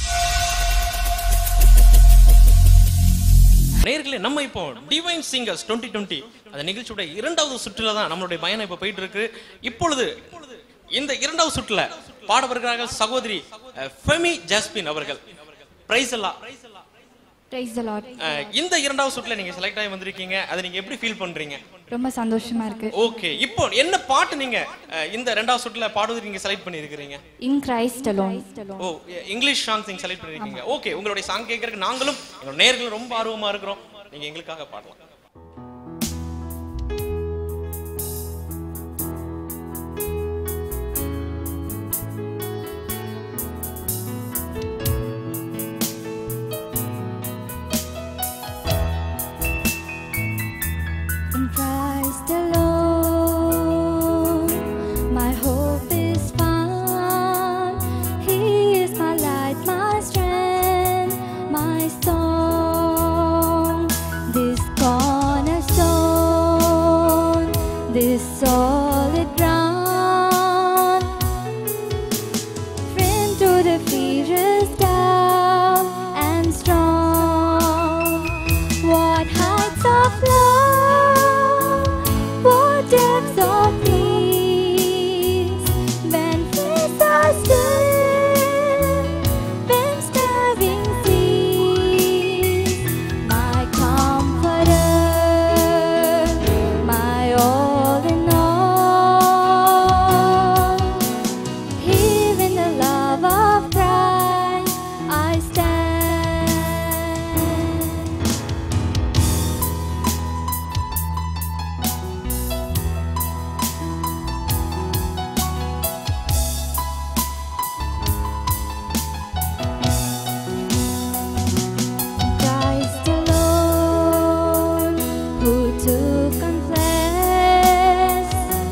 நேர்களே நம்ம இப்போ டிவைன் சிங்கர்ஸ் 2020 டுவெண்ட்டி அந்த நிகழ்ச்சியோட இரண்டாவது சுற்றுல தான் நம்மளுடைய பயணம் இப்போ போயிட்டு இருக்கு இப்பொழுது இந்த இரண்டாவது சுற்றுல பாட வருகிறார்கள் சகோதரி அஹ், ஃபெமி ஜாஸ்பின் அவர்கள் பிரைஸ் எல்லாம் பிரைஸ் த லார்ட் அஹ், இந்த இரண்டாவது சுற்றுல நீங்க செலக்ட் ஆகி வந்திருக்கீங்க அதை நீங்க எப்படி ஃபீல் பண்றீங்க ரொம்ப சந்தோஷமா இருக்கு ஓகே இப்போ என்ன பாட்டு நீங்க அஹ், இந்த ரெண்டாவது சுற்றுல பாடுவதற்கு நீங்க செலக்ட் பண்ணியிருக்கிறீங்க in Christ alone oh English songs நீங்க செலக்ட் பண்ணிருக்கீங்க ஓகே உங்களுடைய சாங் கேட்கறதுக்கு நாங்களும் எங்களோட நேர்களும் ரொம்ப ஆர்வமா இருக்கிறோம் நீங்க எங்களுக்காக பாடலாம் In Christ alone, my hope is found. He is my light, my strength, my song. This cornerstone, this solid ground. Friend to the fierce down and strong. What heights of love, what depths of peace, when fears are still, when starving cease. My comforter, my all in all. Here in the love of Christ I stand. Christ alone, who took on flesh,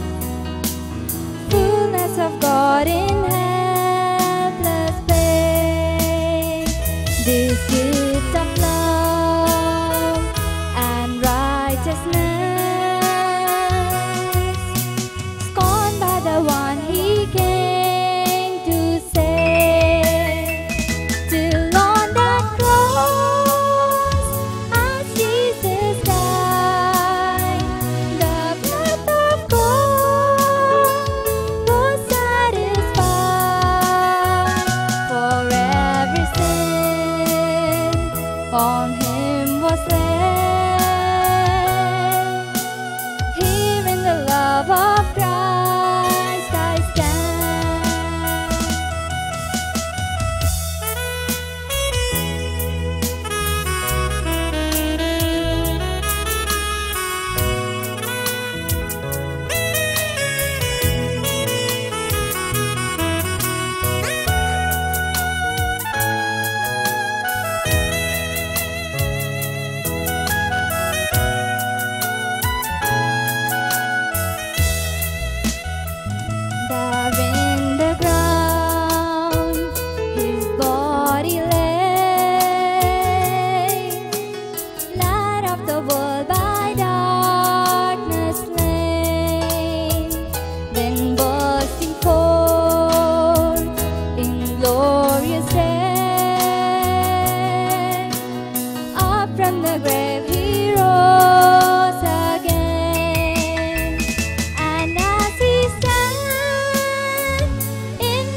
fullness of God in helpless babe. This gift of love and righteousness, scorned by the one He came to save. Till on that cross, as Jesus died, the blood of God was satisfied for every sin. On Him was laid. Here in the love of Christ I stand. There in the ground, his body lay, light of the world by darkness slain, then bursting forth in glorious day, up from the grave he rose again. And as we stand in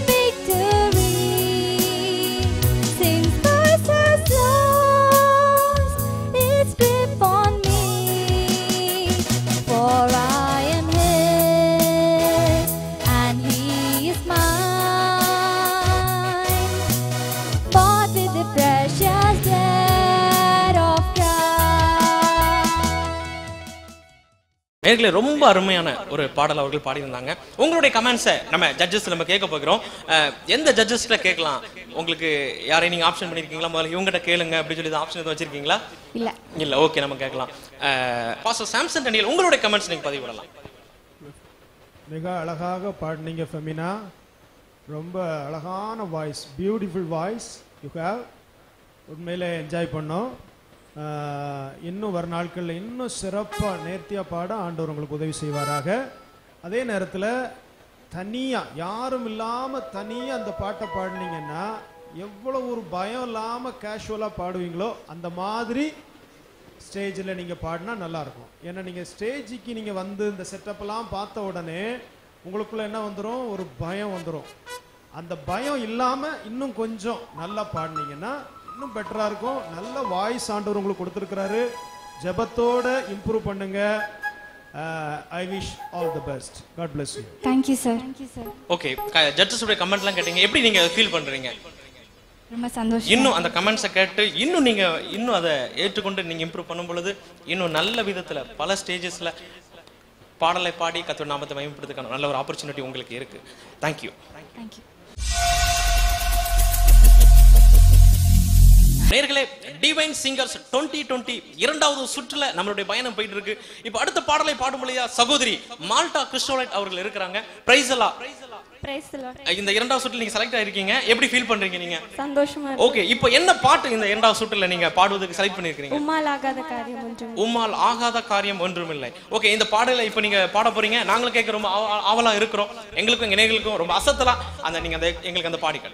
victory, since Christ has lost its grip on me, for I am His and He is mine, bought with the precious blood of Christ. நேர்களே ரொம்ப அருமையான ஒரு பாடல் அவர்கள் பாடியிருந்தாங்க உங்களுடைய கமெண்ட்ஸை நம்ம judges நம்ம கேட்க போகிறோம் அஹ், எந்த ஜட்ஜஸ்ல கேட்கலாம் உங்களுக்கு யாரையும் நீங்க ஆப்ஷன் பண்ணிருக்கீங்களா முதல்ல இவங்ககிட்ட கேளுங்க அப்படின்னு சொல்லி ஆப்ஷன் எதுவும் வச்சிருக்கீங்களா இல்ல இல்ல ஓகே நம்ம கேட்கலாம் பாஸ்டர் சாம்சன் டனியல் உங்களுடைய கமெண்ட்ஸ் நீங்க பதிவு பண்ணலாம் மிக அழகாக பாடினீங்க ஃபெமினா ரொம்ப அழகான voice beautiful voice you have உண்மையிலே என்ஜாய் பண்ணோம் ஆஹ், இன்னும் வர நாட்களில் இன்னும் சிறப்பாக நேர்த்தியாக பாட ஆண்டவர் உங்களுக்கு உதவி செய்வாராக அதே நேரத்தில் தனியாக யாரும் இல்லாமல் தனியாக அந்த பாட்டை பாடினீங்கன்னா எவ்வளோ ஒரு பயம் இல்லாமல் கேஷுவலாக பாடுவீங்களோ அந்த மாதிரி ஸ்டேஜில் நீங்கள் பாடினா நல்லா இருக்கும் ஏன்னா நீங்கள் ஸ்டேஜுக்கு நீங்கள் வந்து இந்த செட்டப்லாம் பார்த்த உடனே உங்களுக்குள்ள என்ன வந்துடும் ஒரு பயம் வந்துடும் அந்த பயம் இல்லாமல் இன்னும் கொஞ்சம் நல்லா பாடினீங்கன்னா இன்னும் பெட்டராக இருக்கும் நல்ல வாய்ஸ் ஆண்டவர் உங்களுக்கு கொடுத்துருக்கிறாரு ஜெபத்தோட இம்ப்ரூவ் பண்ணுங்க I wish all the best God bless you thank you sir thank you sir okay judges உடைய கமெண்ட்லாம் கேட்டீங்க எப்படி நீங்க ஃபீல் பண்றீங்க ரொம்ப சந்தோஷம் இன்னும் அந்த கமெண்ட்ஸை கேட்டு இன்னும் நீங்க இன்னும் அதை ஏற்றுக்கொண்டு நீங்க இம்ப்ரூவ் பண்ணும் பொழுது இன்னும் நல்ல விதத்துல பல ஸ்டேஜஸ்ல பாடலை பாடி கத்தோட நாமத்தை மயம்படுத்துக்கான நல்ல ஒரு ஆப்பர்ச்சுனிட்டி உங்களுக்கு இருக்கு தேங்க்யூ தேங்க்யூ நேர்களே டிவைன் சிங்கர்ஸ் 2020 டுவெண்ட்டி இரண்டாவது சுற்றுல நம்மளுடைய பயணம் போயிட்டு இருக்கு இப்போ அடுத்த பாடலை பாடும் பொழுதா சகோதரி மால்டா கிறிஸ்டோலைட் அவர்கள் இருக்கிறாங்க பிரைசலா பிரைஸ் இந்த இரண்டாவது சுற்றுல நீங்க செலக்ட் ஆயிருக்கீங்க எப்படி ஃபீல் பண்றீங்க நீங்க சந்தோஷமா ஓகே இப்போ என்ன பாட்டு இந்த இரண்டாவது சுற்றுல நீங்க பாடுவதற்கு செலக்ட் பண்ணிருக்கீங்க உம்மால் ஆகாத காரியம் ஒன்றும் உம்மால் ஆகாத காரியம் ஒன்றுமில்லை ஓகே இந்த பாடலை இப்போ நீங்க பாட போறீங்க நாங்களும் கேட்க ரொம்ப ஆவ- ஆவலா இருக்கிறோம் எங்களுக்கும் எங்க நேயர்களுக்கும் ரொம்ப அசத்தலா அந்த நீங்க அந்த எங்களுக்கு அந்த பாடிகள்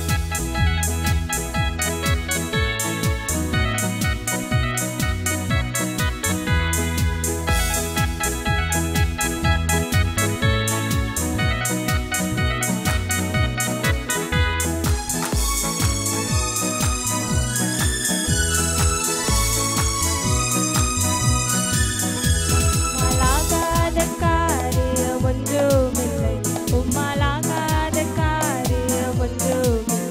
உம்மாலாகாத காரியம் ஒன்றுமில்லை உம்மாலாகாத காரியம் ஒன்றுமில்லை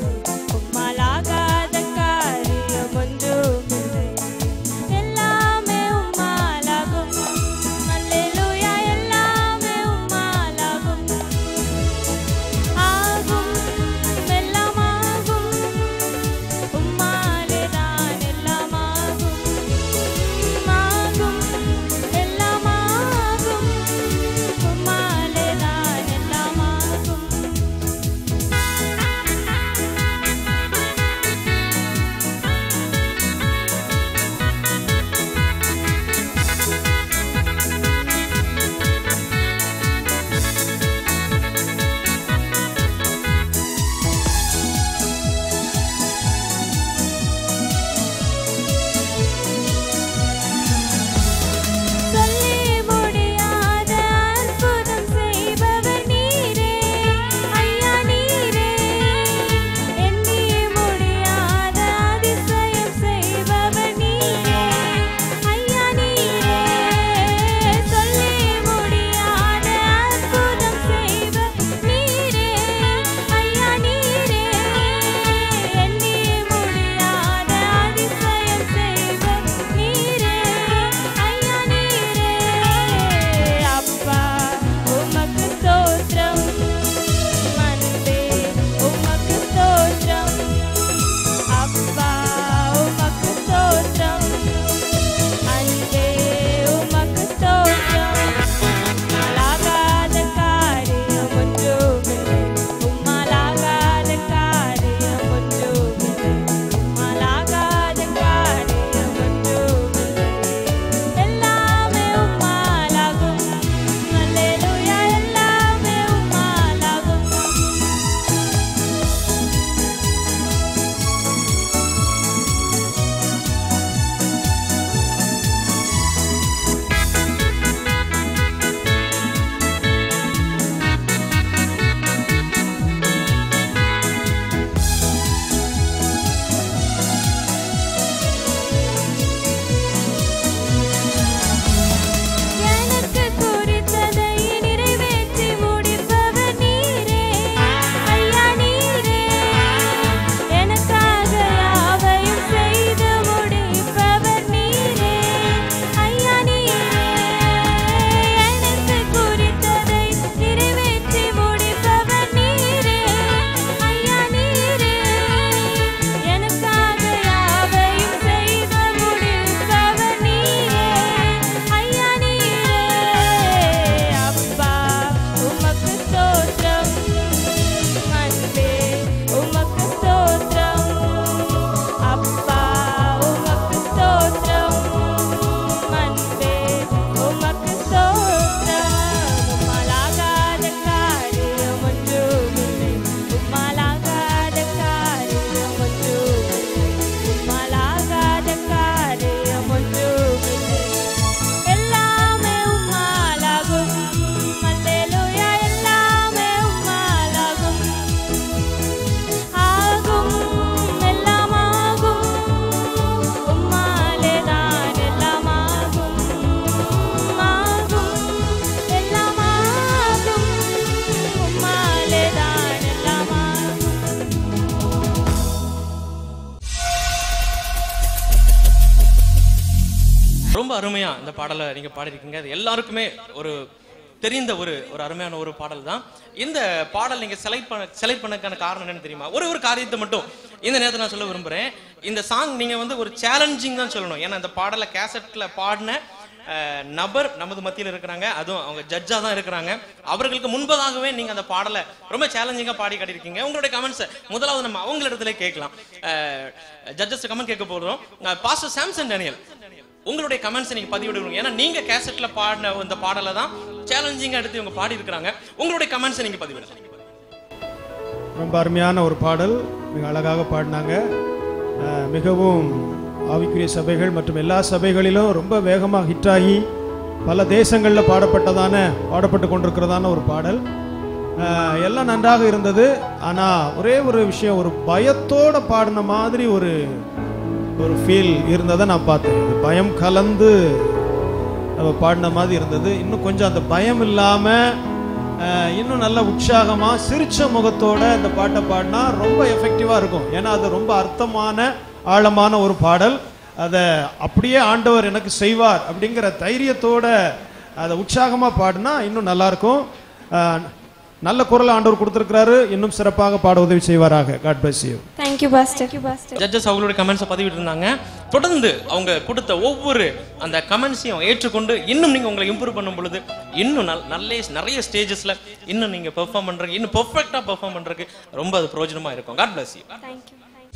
அருமையா இந்த பாடலை நீங்க பாடிருக்கீங்க அது எல்லாருக்குமே ஒரு தெரிந்த ஒரு ஒரு அருமையான ஒரு பாடல் தான் இந்த பாடல் நீங்க செலக்ட் பண்ண செலக்ட் பண்ணதுக்கான காரணம் என்னன்னு தெரியுமா ஒரு ஒரு காரியத்தை மட்டும் இந்த நேரத்தில் நான் சொல்ல விரும்புறேன் இந்த சாங் நீங்க வந்து ஒரு சேலஞ்சிங் தான் சொல்லணும் ஏன்னா இந்த பாடலை கேசட்ல பாடின அஹ், நபர் நமது மத்தியில் இருக்கிறாங்க அதுவும் அவங்க ஜட்ஜா தான் இருக்கிறாங்க அவர்களுக்கு முன்பதாகவே நீங்க அந்த பாடலை ரொம்ப சேலஞ்சிங்கா பாடி காட்டியிருக்கீங்க உங்களுடைய கமெண்ட்ஸ் முதலாவது நம்ம அவங்க இடத்துல கேட்கலாம் ஜட்ஜஸ் கமெண்ட் கேட்க போறோம் பாஸ்டர் சாம்சன் டேனியல் உங்களுடைய கமெண்ட்ஸ் நீங்க பதிவிடுங்க ஏன்னா நீங்க கேசட்ல பாடின இந்த பாடலை தான் சேலஞ்சிங்கா எடுத்து இவங்க பாடி இருக்கிறாங்க உங்களுடைய கமெண்ட்ஸ் நீங்க பதிவிடுங்க ரொம்ப அருமையான ஒரு பாடல் மிக அழகாக பாடினாங்க அஹ், மிகவும் ஆவிக்குரிய சபைகள் மற்றும் எல்லா சபைகளிலும் ரொம்ப வேகமாக ஹிட் ஆகி பல தேசங்களில் பாடப்பட்டதான பாடப்பட்டு கொண்டிருக்கிறதான ஒரு பாடல் அஹ், எல்லாம் நன்றாக இருந்தது ஆனால் ஒரே ஒரு விஷயம் ஒரு பயத்தோட பாடின மாதிரி ஒரு ஒரு ஃபீல் இருந்ததை நான் பார்த்தேன் இது பயம் கலந்து நம்ம பாடின மாதிரி இருந்தது இன்னும் கொஞ்சம் அந்த பயம் இல்லாமல் இன்னும் நல்ல உற்சாகமாக சிரிச்ச முகத்தோட இந்த பாட்டை பாடினா ரொம்ப எஃபெக்டிவாக இருக்கும் ஏன்னா அது ரொம்ப அர்த்தமான ஆழமான ஒரு பாடல் அதை அப்படியே ஆண்டவர் எனக்கு செய்வார் அப்படிங்கிற தைரியத்தோட அதை உற்சாகமாக பாடினா இன்னும் நல்லா இருக்கும் அஹ், நல்ல குரல் ஆண்டவர் கொடுத்துருக்கிறாரு இன்னும் சிறப்பாக பாட உதவி செய்வாராக God bless you thank you pastor pastor judges அவங்களுடைய கமெண்ட்ஸை பதிவிட்டு இருந்தாங்க தொடர்ந்து அவங்க கொடுத்த ஒவ்வொரு அந்த கமெண்ட்ஸையும் ஏற்றுக்கொண்டு இன்னும் நீங்க உங்களை இம்ப்ரூவ் பண்ணும் பொழுது இன்னும் நல் நல்ல நிறைய ஸ்டேஜஸ்ல இன்னும் நீங்க பெர்ஃபார்ம் பண்றதுக்கு இன்னும் பெர்ஃபெக்டா பெர்ஃபார்ம் பண்றதுக்கு ரொம்ப அது பிரயோஜனமா இருக்கும் காட் bless you தேங்க்யூ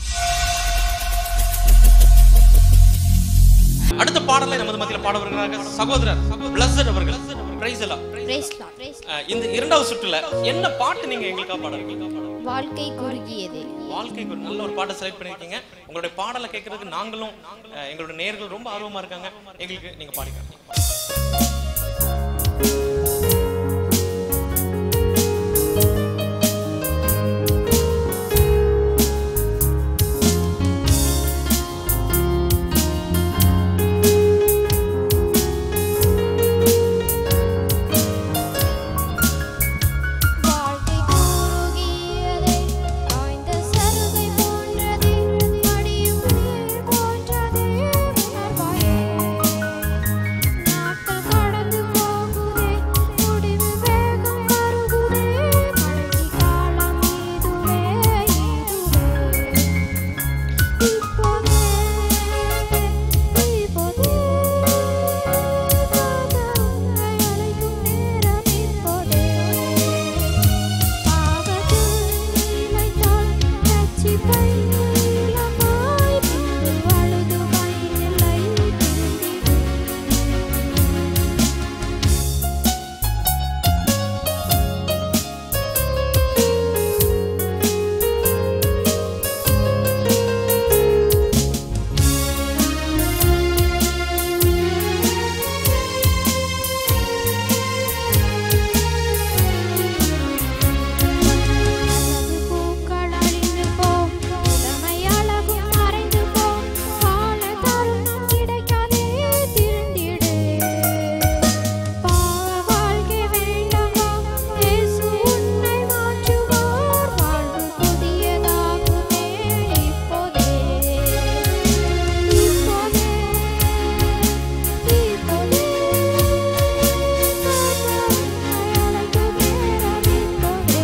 அடுத்த பாடலை நமது மத்தியில் பாட வருகிறார்கள் சகோதரர் பிளஸர் அவர்கள் பிரைஸ் எல்லாம் Praise Lord, praise Lord. அஹ் இந்த இரண்டாவது சுற்றுல என்ன பாட்டு நீங்க எங்களுக்காக பாடுறீங்க வாழ்க்கை குறுகியது வாழ்க்கைக்கு ஒரு நல்ல ஒரு பாட்டை செலக்ட் பண்ணிருக்கீங்க உங்களுடைய பாடலை கேட்கறதுக்கு நாங்களும் அஹ், எங்களுடைய நேயர்கள் ரொம்ப ஆர்வமா இருக்காங்க எங்களுக்கு நீங்க பாடிக்கலாம் வாழ்க்கை குறுகியதே காய்ந்த சருகை போன்றதே மடியும் நீர் போன்றதே உணர்வாயே நாட்கள் கடந்து போகுதே முடிவு வேகம் கருகுதே கடைசி காலம் இதுவே இதுவே இப்போதே இப்போதே நாதனை அழைக்கும் நேரம் இப்போதே பாவத்தில் நிலைத்தால் ரட்சிப்பை நீளமாய் பின்பு அழுதுமை நிலை திருந்திடும் அழகு பூக்கள் அழிந்து போம் இளமை அழகும் மறைந்து போம் கால தருணம் கிடைக்காதே திருந்திடு பாவ வாழ்க்கை வேண்டாமா இயேசு உன்னை மாற்றுவார் வாழ்வு புதியதாகுமே இப்போதே இப்போதே இப்போதே அழைக்கும் நேரம் இப்போதே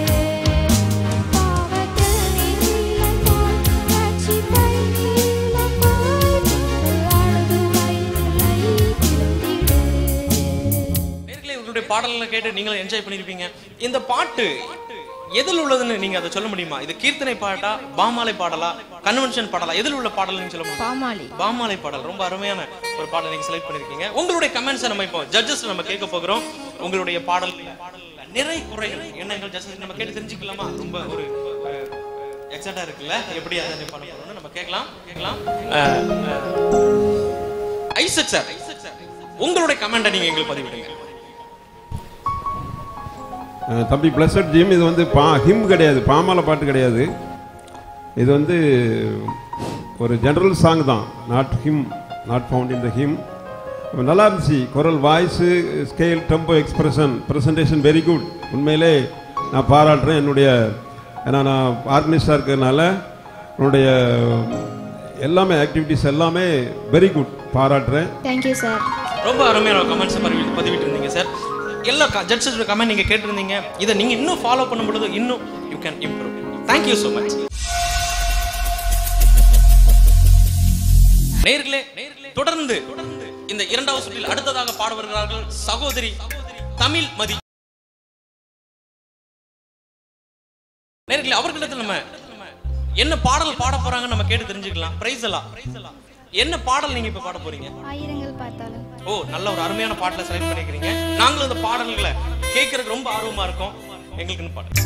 பாவத்தில் நீளமாய் ரட்சிப்பை நீளமாய் பின்பு அழுதுமை நிலை திருந்திடு நேர்களே உங்களுடைய பாடல்களை கேட்டு நீங்களும் என்ஜாய் பண்ணிருப்பீங்க இந்த பாட்டு எதில் உள்ளதுன்னு நீங்க அதை சொல்ல முடியுமா இது கீர்த்தனை பாட்டா பாமாலை பாடலா கன்வென்ஷன் பாடலா எதில் உள்ள பாடல் நீங்க சொல்ல முடியுமா பாமாலை பாமாலை பாடல் ரொம்ப அருமையான ஒரு பாடல் நீங்க செலக்ட் பண்ணிருக்கீங்க உங்களுடைய கமெண்ட்ஸை நம்ம இப்போ ஜட்ஜஸ் நம்ம கேட்க போகிறோம் உங்களுடைய பாடல் பாடல்ல நிறை குறைகள் என்னங்கள் ஜட்ஜஸ் நம்ம கேட்டு தெரிஞ்சுக்கலாமா ரொம்ப ஒரு எக்ஸைட்டா இருக்குல்ல எப்படி அதை நீ பண்ண போறோம்னு நம்ம கேட்கலாம் கேட்கலாம் ஐசக் சார் உங்களுடைய கமெண்ட்டை நீங்க எங்களுக்கு பதிவிடுங்க அஹ் தம்பி பிளஸட் ஜிம் இது வந்து பா ஹிம் கிடையாது பாமால பாட்டு கிடையாது இது வந்து ஒரு ஜெனரல் சாங் தான் not him not found in the him நல்லா இருந்துச்சு குரல் voice scale tempo expression presentation very good உண்மையிலே நான் பாராட்டுறேன் என்னுடைய ஏன்னா நான் ஆர்கனைஸ்டாக இருக்கிறதுனால என்னுடைய எல்லாமே ஆக்டிவிட்டீஸ் எல்லாமே வெரி குட் பாராட்டுறேன் தேங்க்யூ சார் ரொம்ப அருமையான கமெண்ட்ஸ் பதிவி பதிவிட்டு இருந்தீங்க சார் எல்லா ஜட்ஜஸோட கமெண்ட் நீங்க கேட்டிருந்தீங்க இதை நீங்க இன்னும் ஃபாலோ பண்ணும் பொழுது இன்னும் you can improve thank you so much நேர்களே தொடர்ந்து இந்த இரண்டாவது சுற்றில் அடுத்ததாக பாட வருகிறார்கள் சகோதரி தமிழ் மதி நேர்களே அவர்களிடத்தில் நம்ம என்ன பாடல் பாட போறாங்கன்னு நம்ம கேட்டு தெரிஞ்சுக்கலாம் பிரைஸ் எல்லாம் என்ன பாடல் நீங்க இப்ப பாட போறீங்க ஆயிரங்கள் பார்த்தாலும் ஓ நல்ல ஒரு அருமையான பாடலை செலக்ட் பண்ணிக்கிறீங்க நாங்களும் இந்த பாடல்களை கேட்கறதுக்கு ரொம்ப ஆர்வமா இருக்கோம் எங்களுக்கு பாடல்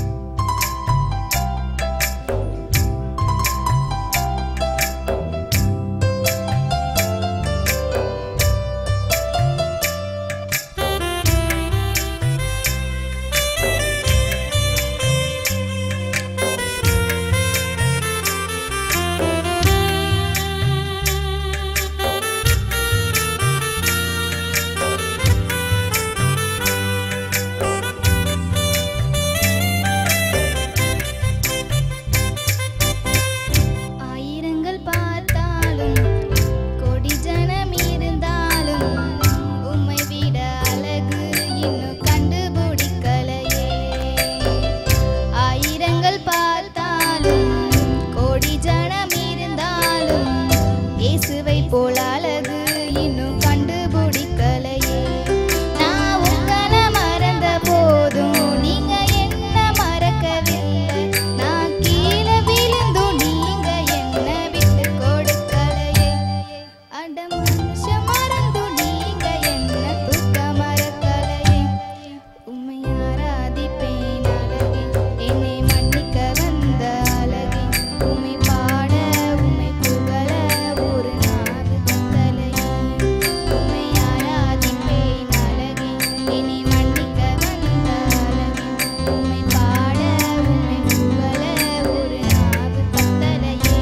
ஆயிரங்கள் பார்த்தாலும் கொடி ஜனம் இருந்தாலும் உம்மை விட அழகு இன்னும் கண்டுபிடிக்கலையே ஆயிரங்கள் பார்த்தாலும் கோடி ஜனம் இருந்தாலும் இயேசுவை போல் அழகு இன்னும் கண்டுபிடிக்கலையே நான் உங்களை மறந்த போதும் நீங்க என்ன மறக்கவில்லை நான் கீழே விழுந்தும் நீங்க என்ன விட்டு கொடுக்கலையே அட மனுஷன் மறந்தும் நீங்க என்ன தூக்க மறக்கலையே உம்மை ஆராதிப்பேன் அழகே என்னை மன்னிக்க வந்த அழகே உம்மை பாட உம்மை புகழ ஒரு நாவு தந்தலையே உம்மை ஆராதிப்பேன் அழகே என்னை மன்னிக்க வந்த அழகே உம்மை பாட உம்மை புகழ ஒரு நாவு தந்தலையே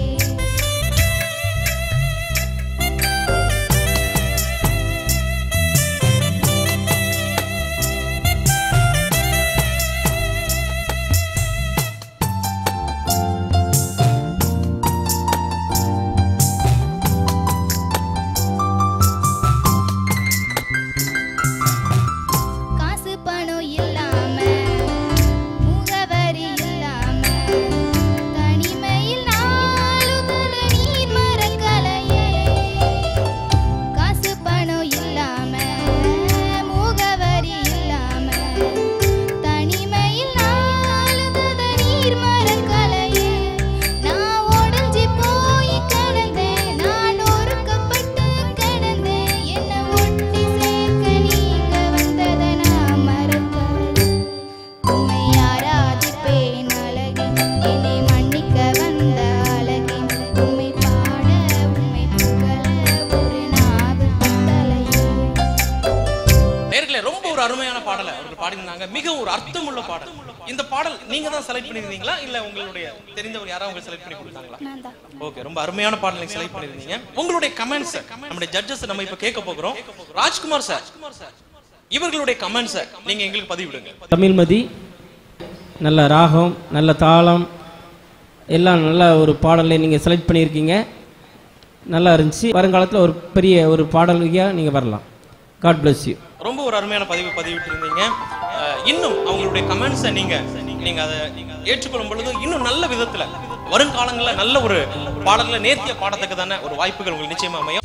காசு பணம் இல்லாம முகவரி இல்லாம தனிமையில் நாளுதல நீர் மறக்கலையே காசு பணம் இல்லாம முகவரி இல்லாம தனிமையில் நாளுதல நீர் மறக்கலையே நான் உடைஞ்சி போய் கிடந்தேன் நான் ஒருக்கப்பட்டு கிடந்தேன் என்ன ஒட்டி சேர்க்க நீங்க வந்ததை நான் மறக்கலை உம்மை ஆராதிப்பேன் அழகே என்னை மன்னிக்க வந்த அழகே உம்மை பாட உம்மை புகழ ஒரு நாவு தந்தலையே நேர்களே ரொம்ப ஒரு அருமையான பாடலை அவர்கள் பாடியிருந்தாங்க மிக ஒரு அர்த்தமுள்ள பாடல் இந்த பாடல் நீங்க தான் செலக்ட் பண்ணிருந்தீங்களா இல்ல உங்களுடைய தெரிந்தவர் யாராவது உங்களுக்கு செலக்ட் பண்ணி கொடுத்தாங்களா நான் தான் ஓகே ரொம்ப அருமையான பாடல் நீங்க செலக்ட் பண்ணிருந்தீங்க உங்களுடைய கமெண்ட்ஸ் நம்முடைய ஜட்ஜஸ் நம்ம இப்ப கேட்க போகிறோம் ராஜ்குமார் சார் இவர்களுடைய கமெண்ட்ஸ் நீங்க எங்களுக்கு பதிவிடுங்க தமிழ்மதி நல்ல ராகம் நல்ல தாளம் எல்லாம் நல்ல ஒரு பாடலை நீங்கள் செலக்ட் பண்ணியிருக்கீங்க நல்லா இருந்துச்சு வருங்காலத்தில் ஒரு பெரிய ஒரு பாடல்கையாக நீங்கள் வரலாம் காட் bless யூ ரொம்ப ஒரு அருமையான பதிவு பதிவிட்டு இருந்தீங்க அஹ், இன்னும் அவங்களுடைய கமெண்ட்ஸை நீங்க நீங்க அதை ஏற்றுக்கொள்ளும் பொழுது இன்னும் நல்ல விதத்துல வருங்காலங்களில் நல்ல ஒரு பாடல்களை நேர்த்திய பாடத்துக்கு ஒரு வாய்ப்புகள் உங்களுக்கு நிச்சயமா அமையும்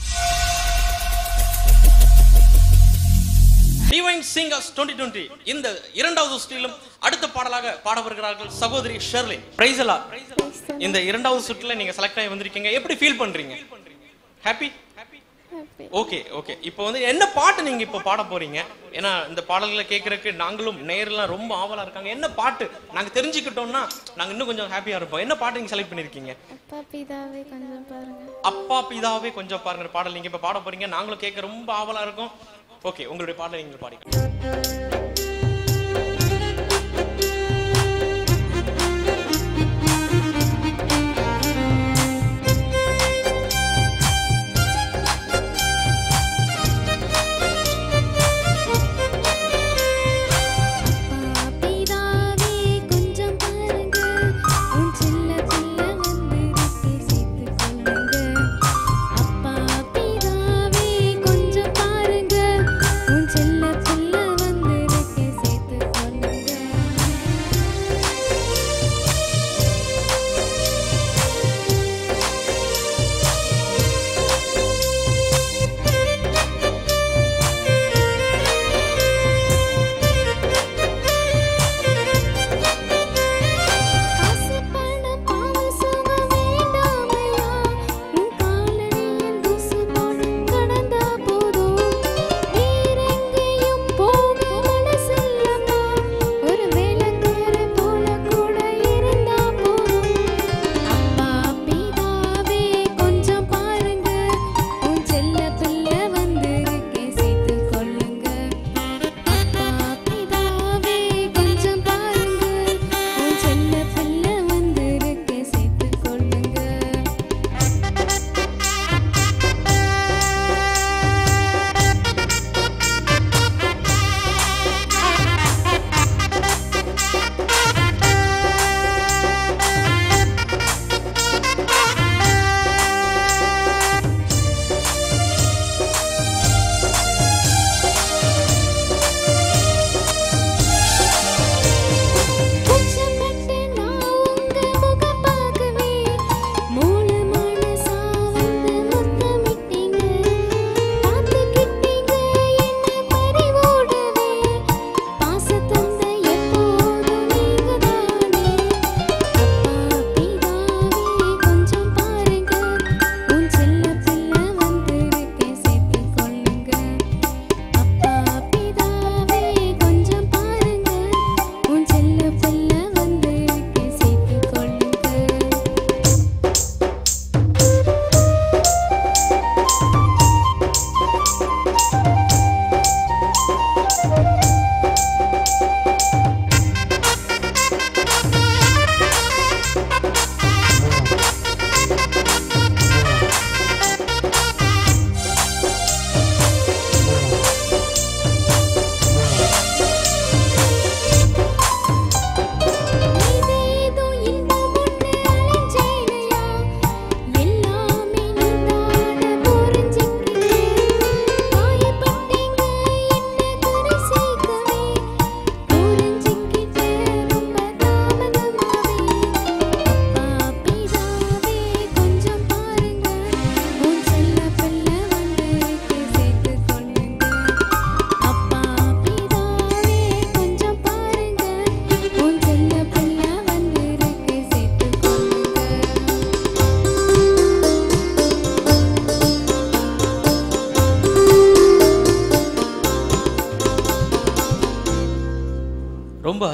டிவைன் சிங்கர்ஸ் 2020 இந்த இரண்டாவது சுற்றிலும் அடுத்த பாடலாக பாட வருகிறார்கள் சகோதரி ஷெர்லின் பிரைசலா இந்த இரண்டாவது சுற்றுல நீங்க செலக்ட் ஆகி வந்திருக்கீங்க எப்படி ஃபீல் பண்றீங்க ஹாப்பி ஓகே ஓகே இப்போ வந்து என்ன பாட்டு நீங்க இப்போ பாட போறீங்க ஏன்னா இந்த பாடல்களை கேட்கறதுக்கு நாங்களும் நேர்லாம் ரொம்ப ஆவலா இருக்காங்க என்ன பாட்டு நாங்க தெரிஞ்சுக்கிட்டோம்னா நாங்க இன்னும் கொஞ்சம் ஹாப்பியா இருப்போம் என்ன பாட்டு நீங்க செலக்ட் பண்ணிருக்கீங்க அப்பா பிதாவே கொஞ்சம் பாருங்க அப்பா பிதாவே கொஞ்சம் பாருங்க பாடல் நீங்க இப்ப பாட போறீங்க நாங்களும் கேட்க ரொம்ப ஆவலா இருக்கோம் ஓகே உங்களுடைய பாடலை நீங்க பாடிக்கலாம் பிதாவே கொஞ்சம் பாருங்க உன் சின்ன பிள்ளை வந்திருக்கு சேர்த்து கொள்ளுங்க அப்பா பிதாவே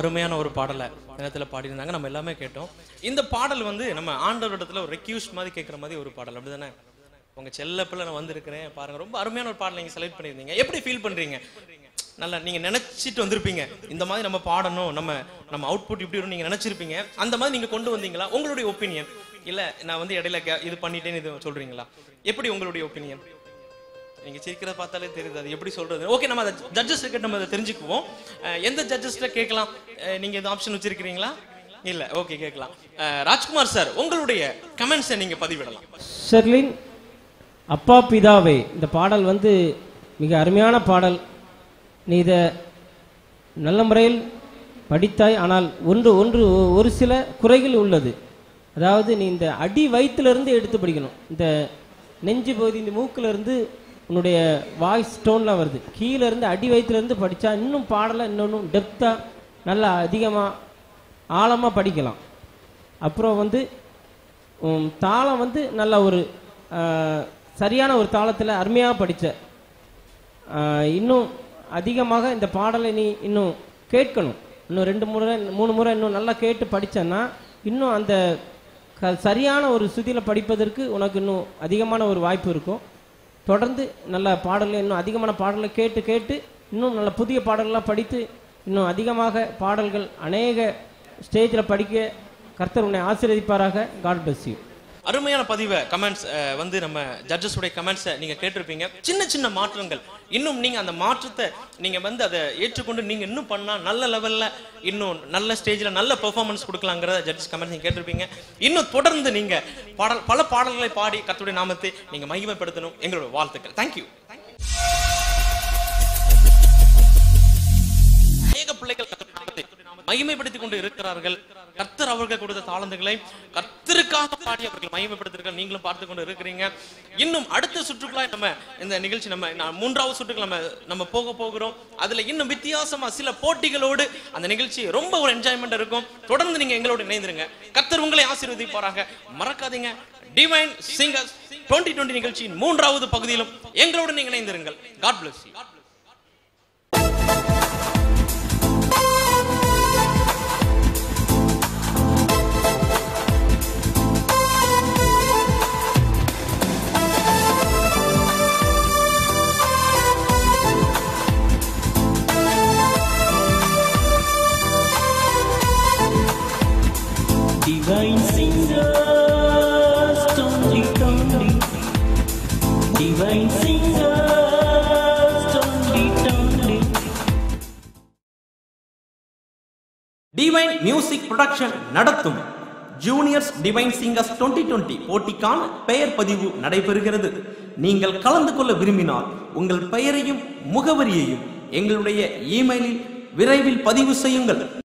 அருமையான ஒரு பாடலை நேரத்தில் பாடியிருந்தாங்க நம்ம எல்லாமே கேட்டோம் இந்த பாடல் வந்து நம்ம ஆண்டவரிடத்துல ஒரு ரெக்யூஸ்ட் மாதிரி கேட்குற மாதிரி ஒரு பாடல் அப்படிதானே உங்க செல்ல பிள்ளை நான் வந்திருக்கிறேன் பாருங்க ரொம்ப அருமையான ஒரு பாடல் நீங்க செலக்ட் பண்ணியிருந்தீங்க எப்படி ஃபீல் பண்றீங்க நல்லா நீங்க நினைச்சிட்டு வந்திருப்பீங்க இந்த மாதிரி நம்ம பாடணும் நம்ம நம்ம அவுட்புட் இப்படி வரும் நீங்க நினைச்சிருப்பீங்க அந்த மாதிரி நீங்க கொண்டு வந்தீங்களா உங்களுடைய ஒப்பீனியன் இல்ல நான் வந்து இடையில கே- இது பண்ணிட்டேன்னு இது சொல்றீங்களா எப்படி உங்களுடைய ஒப்பீனியன் நீங்க சிரிக்கிறத பார்த்தாலே தெரியுது அது எப்படி சொல்றது ஓகே நம்ம அதை ஜட்ஜஸ் கிட்ட நம்ம அதை தெரிஞ்சுக்குவோம் அஹ் எந்த ஜட்ஜஸ்ட கேட்கலாம் அஹ் நீங்க இந்த ஆப்ஷன் வச்சிருக்கிறீங்களா இல்ல ஓகே கேட்கலாம் அஹ் ராஜ்குமார் சார் உங்களுடைய கமெண்ட்ஸை நீங்க பதிவிடலாம் ஷெர்லின் அப்பா பிதாவே இந்த பாடல் வந்து மிக அருமையான பாடல் நீ இதை நல்ல முறையில் படித்தாய் ஆனால் ஒன்று ஒன்று ஒரு சில குறைகள் உள்ளது அதாவது நீ இந்த அடி வயிற்றிலிருந்து எடுத்து படிக்கணும் இந்த நெஞ்சு பகுதி இந்த மூக்குல இருந்து உன்னுடைய வாய்ஸ் டோன்லாம் வருது கீழே இருந்து அடி வயிற்றுலேருந்து படித்தா இன்னும் பாடலை இன்னொன்னும் டெப்த்தாக நல்லா அதிகமாக ஆழமாக படிக்கலாம் அப்புறம் வந்து உம், தாளம் வந்து நல்ல ஒரு ஆஹ், சரியான ஒரு தாளத்தில் அருமையாக படித்த இன்னும் அதிகமாக இந்த பாடலை நீ இன்னும் கேட்கணும் இன்னும் ரெண்டு முறை மூணு முறை இன்னும் நல்லா கேட்டு படிச்சேன்னா இன்னும் அந்த க சரியான ஒரு சுதியில் படிப்பதற்கு உனக்கு இன்னும் அதிகமான ஒரு வாய்ப்பு இருக்கும் தொடர்ந்து நல்ல பாடல்கள் இன்னும் அதிகமான பாடல்களை கேட்டு கேட்டு இன்னும் நல்ல புதிய பாடல்கள்லாம் படித்து இன்னும் அதிகமாக பாடல்கள் அநேக ஸ்டேஜில் படிக்க கர்த்தர் உன்னை ஆசீர்வதிப்பாராக காட் bless you அருமையான பதிவை கமெண்ட்ஸ் வந்து நம்ம ஜட்ஜஸ் உடைய கமெண்ட்ஸை நீங்க கேட்டிருப்பீங்க சின்ன சின்ன மாற்றங்கள் இன்னும் நீங்க அந்த மாற்றத்தை நீங்க வந்து அதை ஏற்றுக்கொண்டு நீங்க இன்னும் பண்ணா நல்ல லெவல்ல இன்னும் நல்ல ஸ்டேஜ்ல நல்ல பெர்ஃபார்மன்ஸ் கொடுக்கலாங்கிறத ஜட்ஜஸ் கமெண்ட்ஸ் நீங்க கேட்டிருப்பீங்க இன்னும் தொடர்ந்து நீங்க பாடல் பல பாடல்களை பாடி கர்த்தருடைய நாமத்தை நீங்க மகிமைப்படுத்தணும் எங்களோட வாழ்த்துக்கள் தேங்க்யூ அநேக பிள்ளைகள் கர்த்தருடைய நாமத்தை மகிமைப்படுத்திக் கொண்டு இருக்கிறார்கள் கர்த்தர் அவர்கள் கொடுத்த தாளந்துகளை கர்த்தருக்காக பாடி அவர்கள் மகிமைப்படுத்திருக்காங்க நீங்களும் பார்த்து கொண்டு இருக்கிறீங்க இன்னும் அடுத்த சுற்றுக்குள்ளாய் நம்ம இந்த நிகழ்ச்சி நம்ம நான் மூன்றாவது சுற்றுக்கு நம்ம நம்ம போக போகிறோம் அதுல இன்னும் வித்தியாசமா சில போட்டிகளோடு அந்த நிகழ்ச்சி ரொம்ப ஒரு என்ஜாய்மெண்ட் இருக்கும் தொடர்ந்து நீங்க எங்களோட இணைந்திருங்க கர்த்தர் உங்களை ஆசீர்வதிப்பாராக மறக்காதீங்க டிவைன் சிங்கர்ஸ் 2020 டுவெண்ட்டி நிகழ்ச்சியின் மூன்றாவது பகுதியிலும் எங்களோட நீங்க இணைந்திருங்கள் God bless you Divine singers, Tony Tony. Divine singers, Tony Tony. Divine music production நடத்தும் ஜூனியர்ஸ் டிவைன் சிங்கர்ஸ் 2020 டுவெண்ட்டி போட்டிக்கான பெயர் பதிவு நடைபெறுகிறது நீங்கள் கலந்து கொள்ள விரும்பினால் உங்கள் பெயரையும் முகவரியையும் எங்களுடைய இமெயிலில் விரைவில் பதிவு செய்யுங்கள்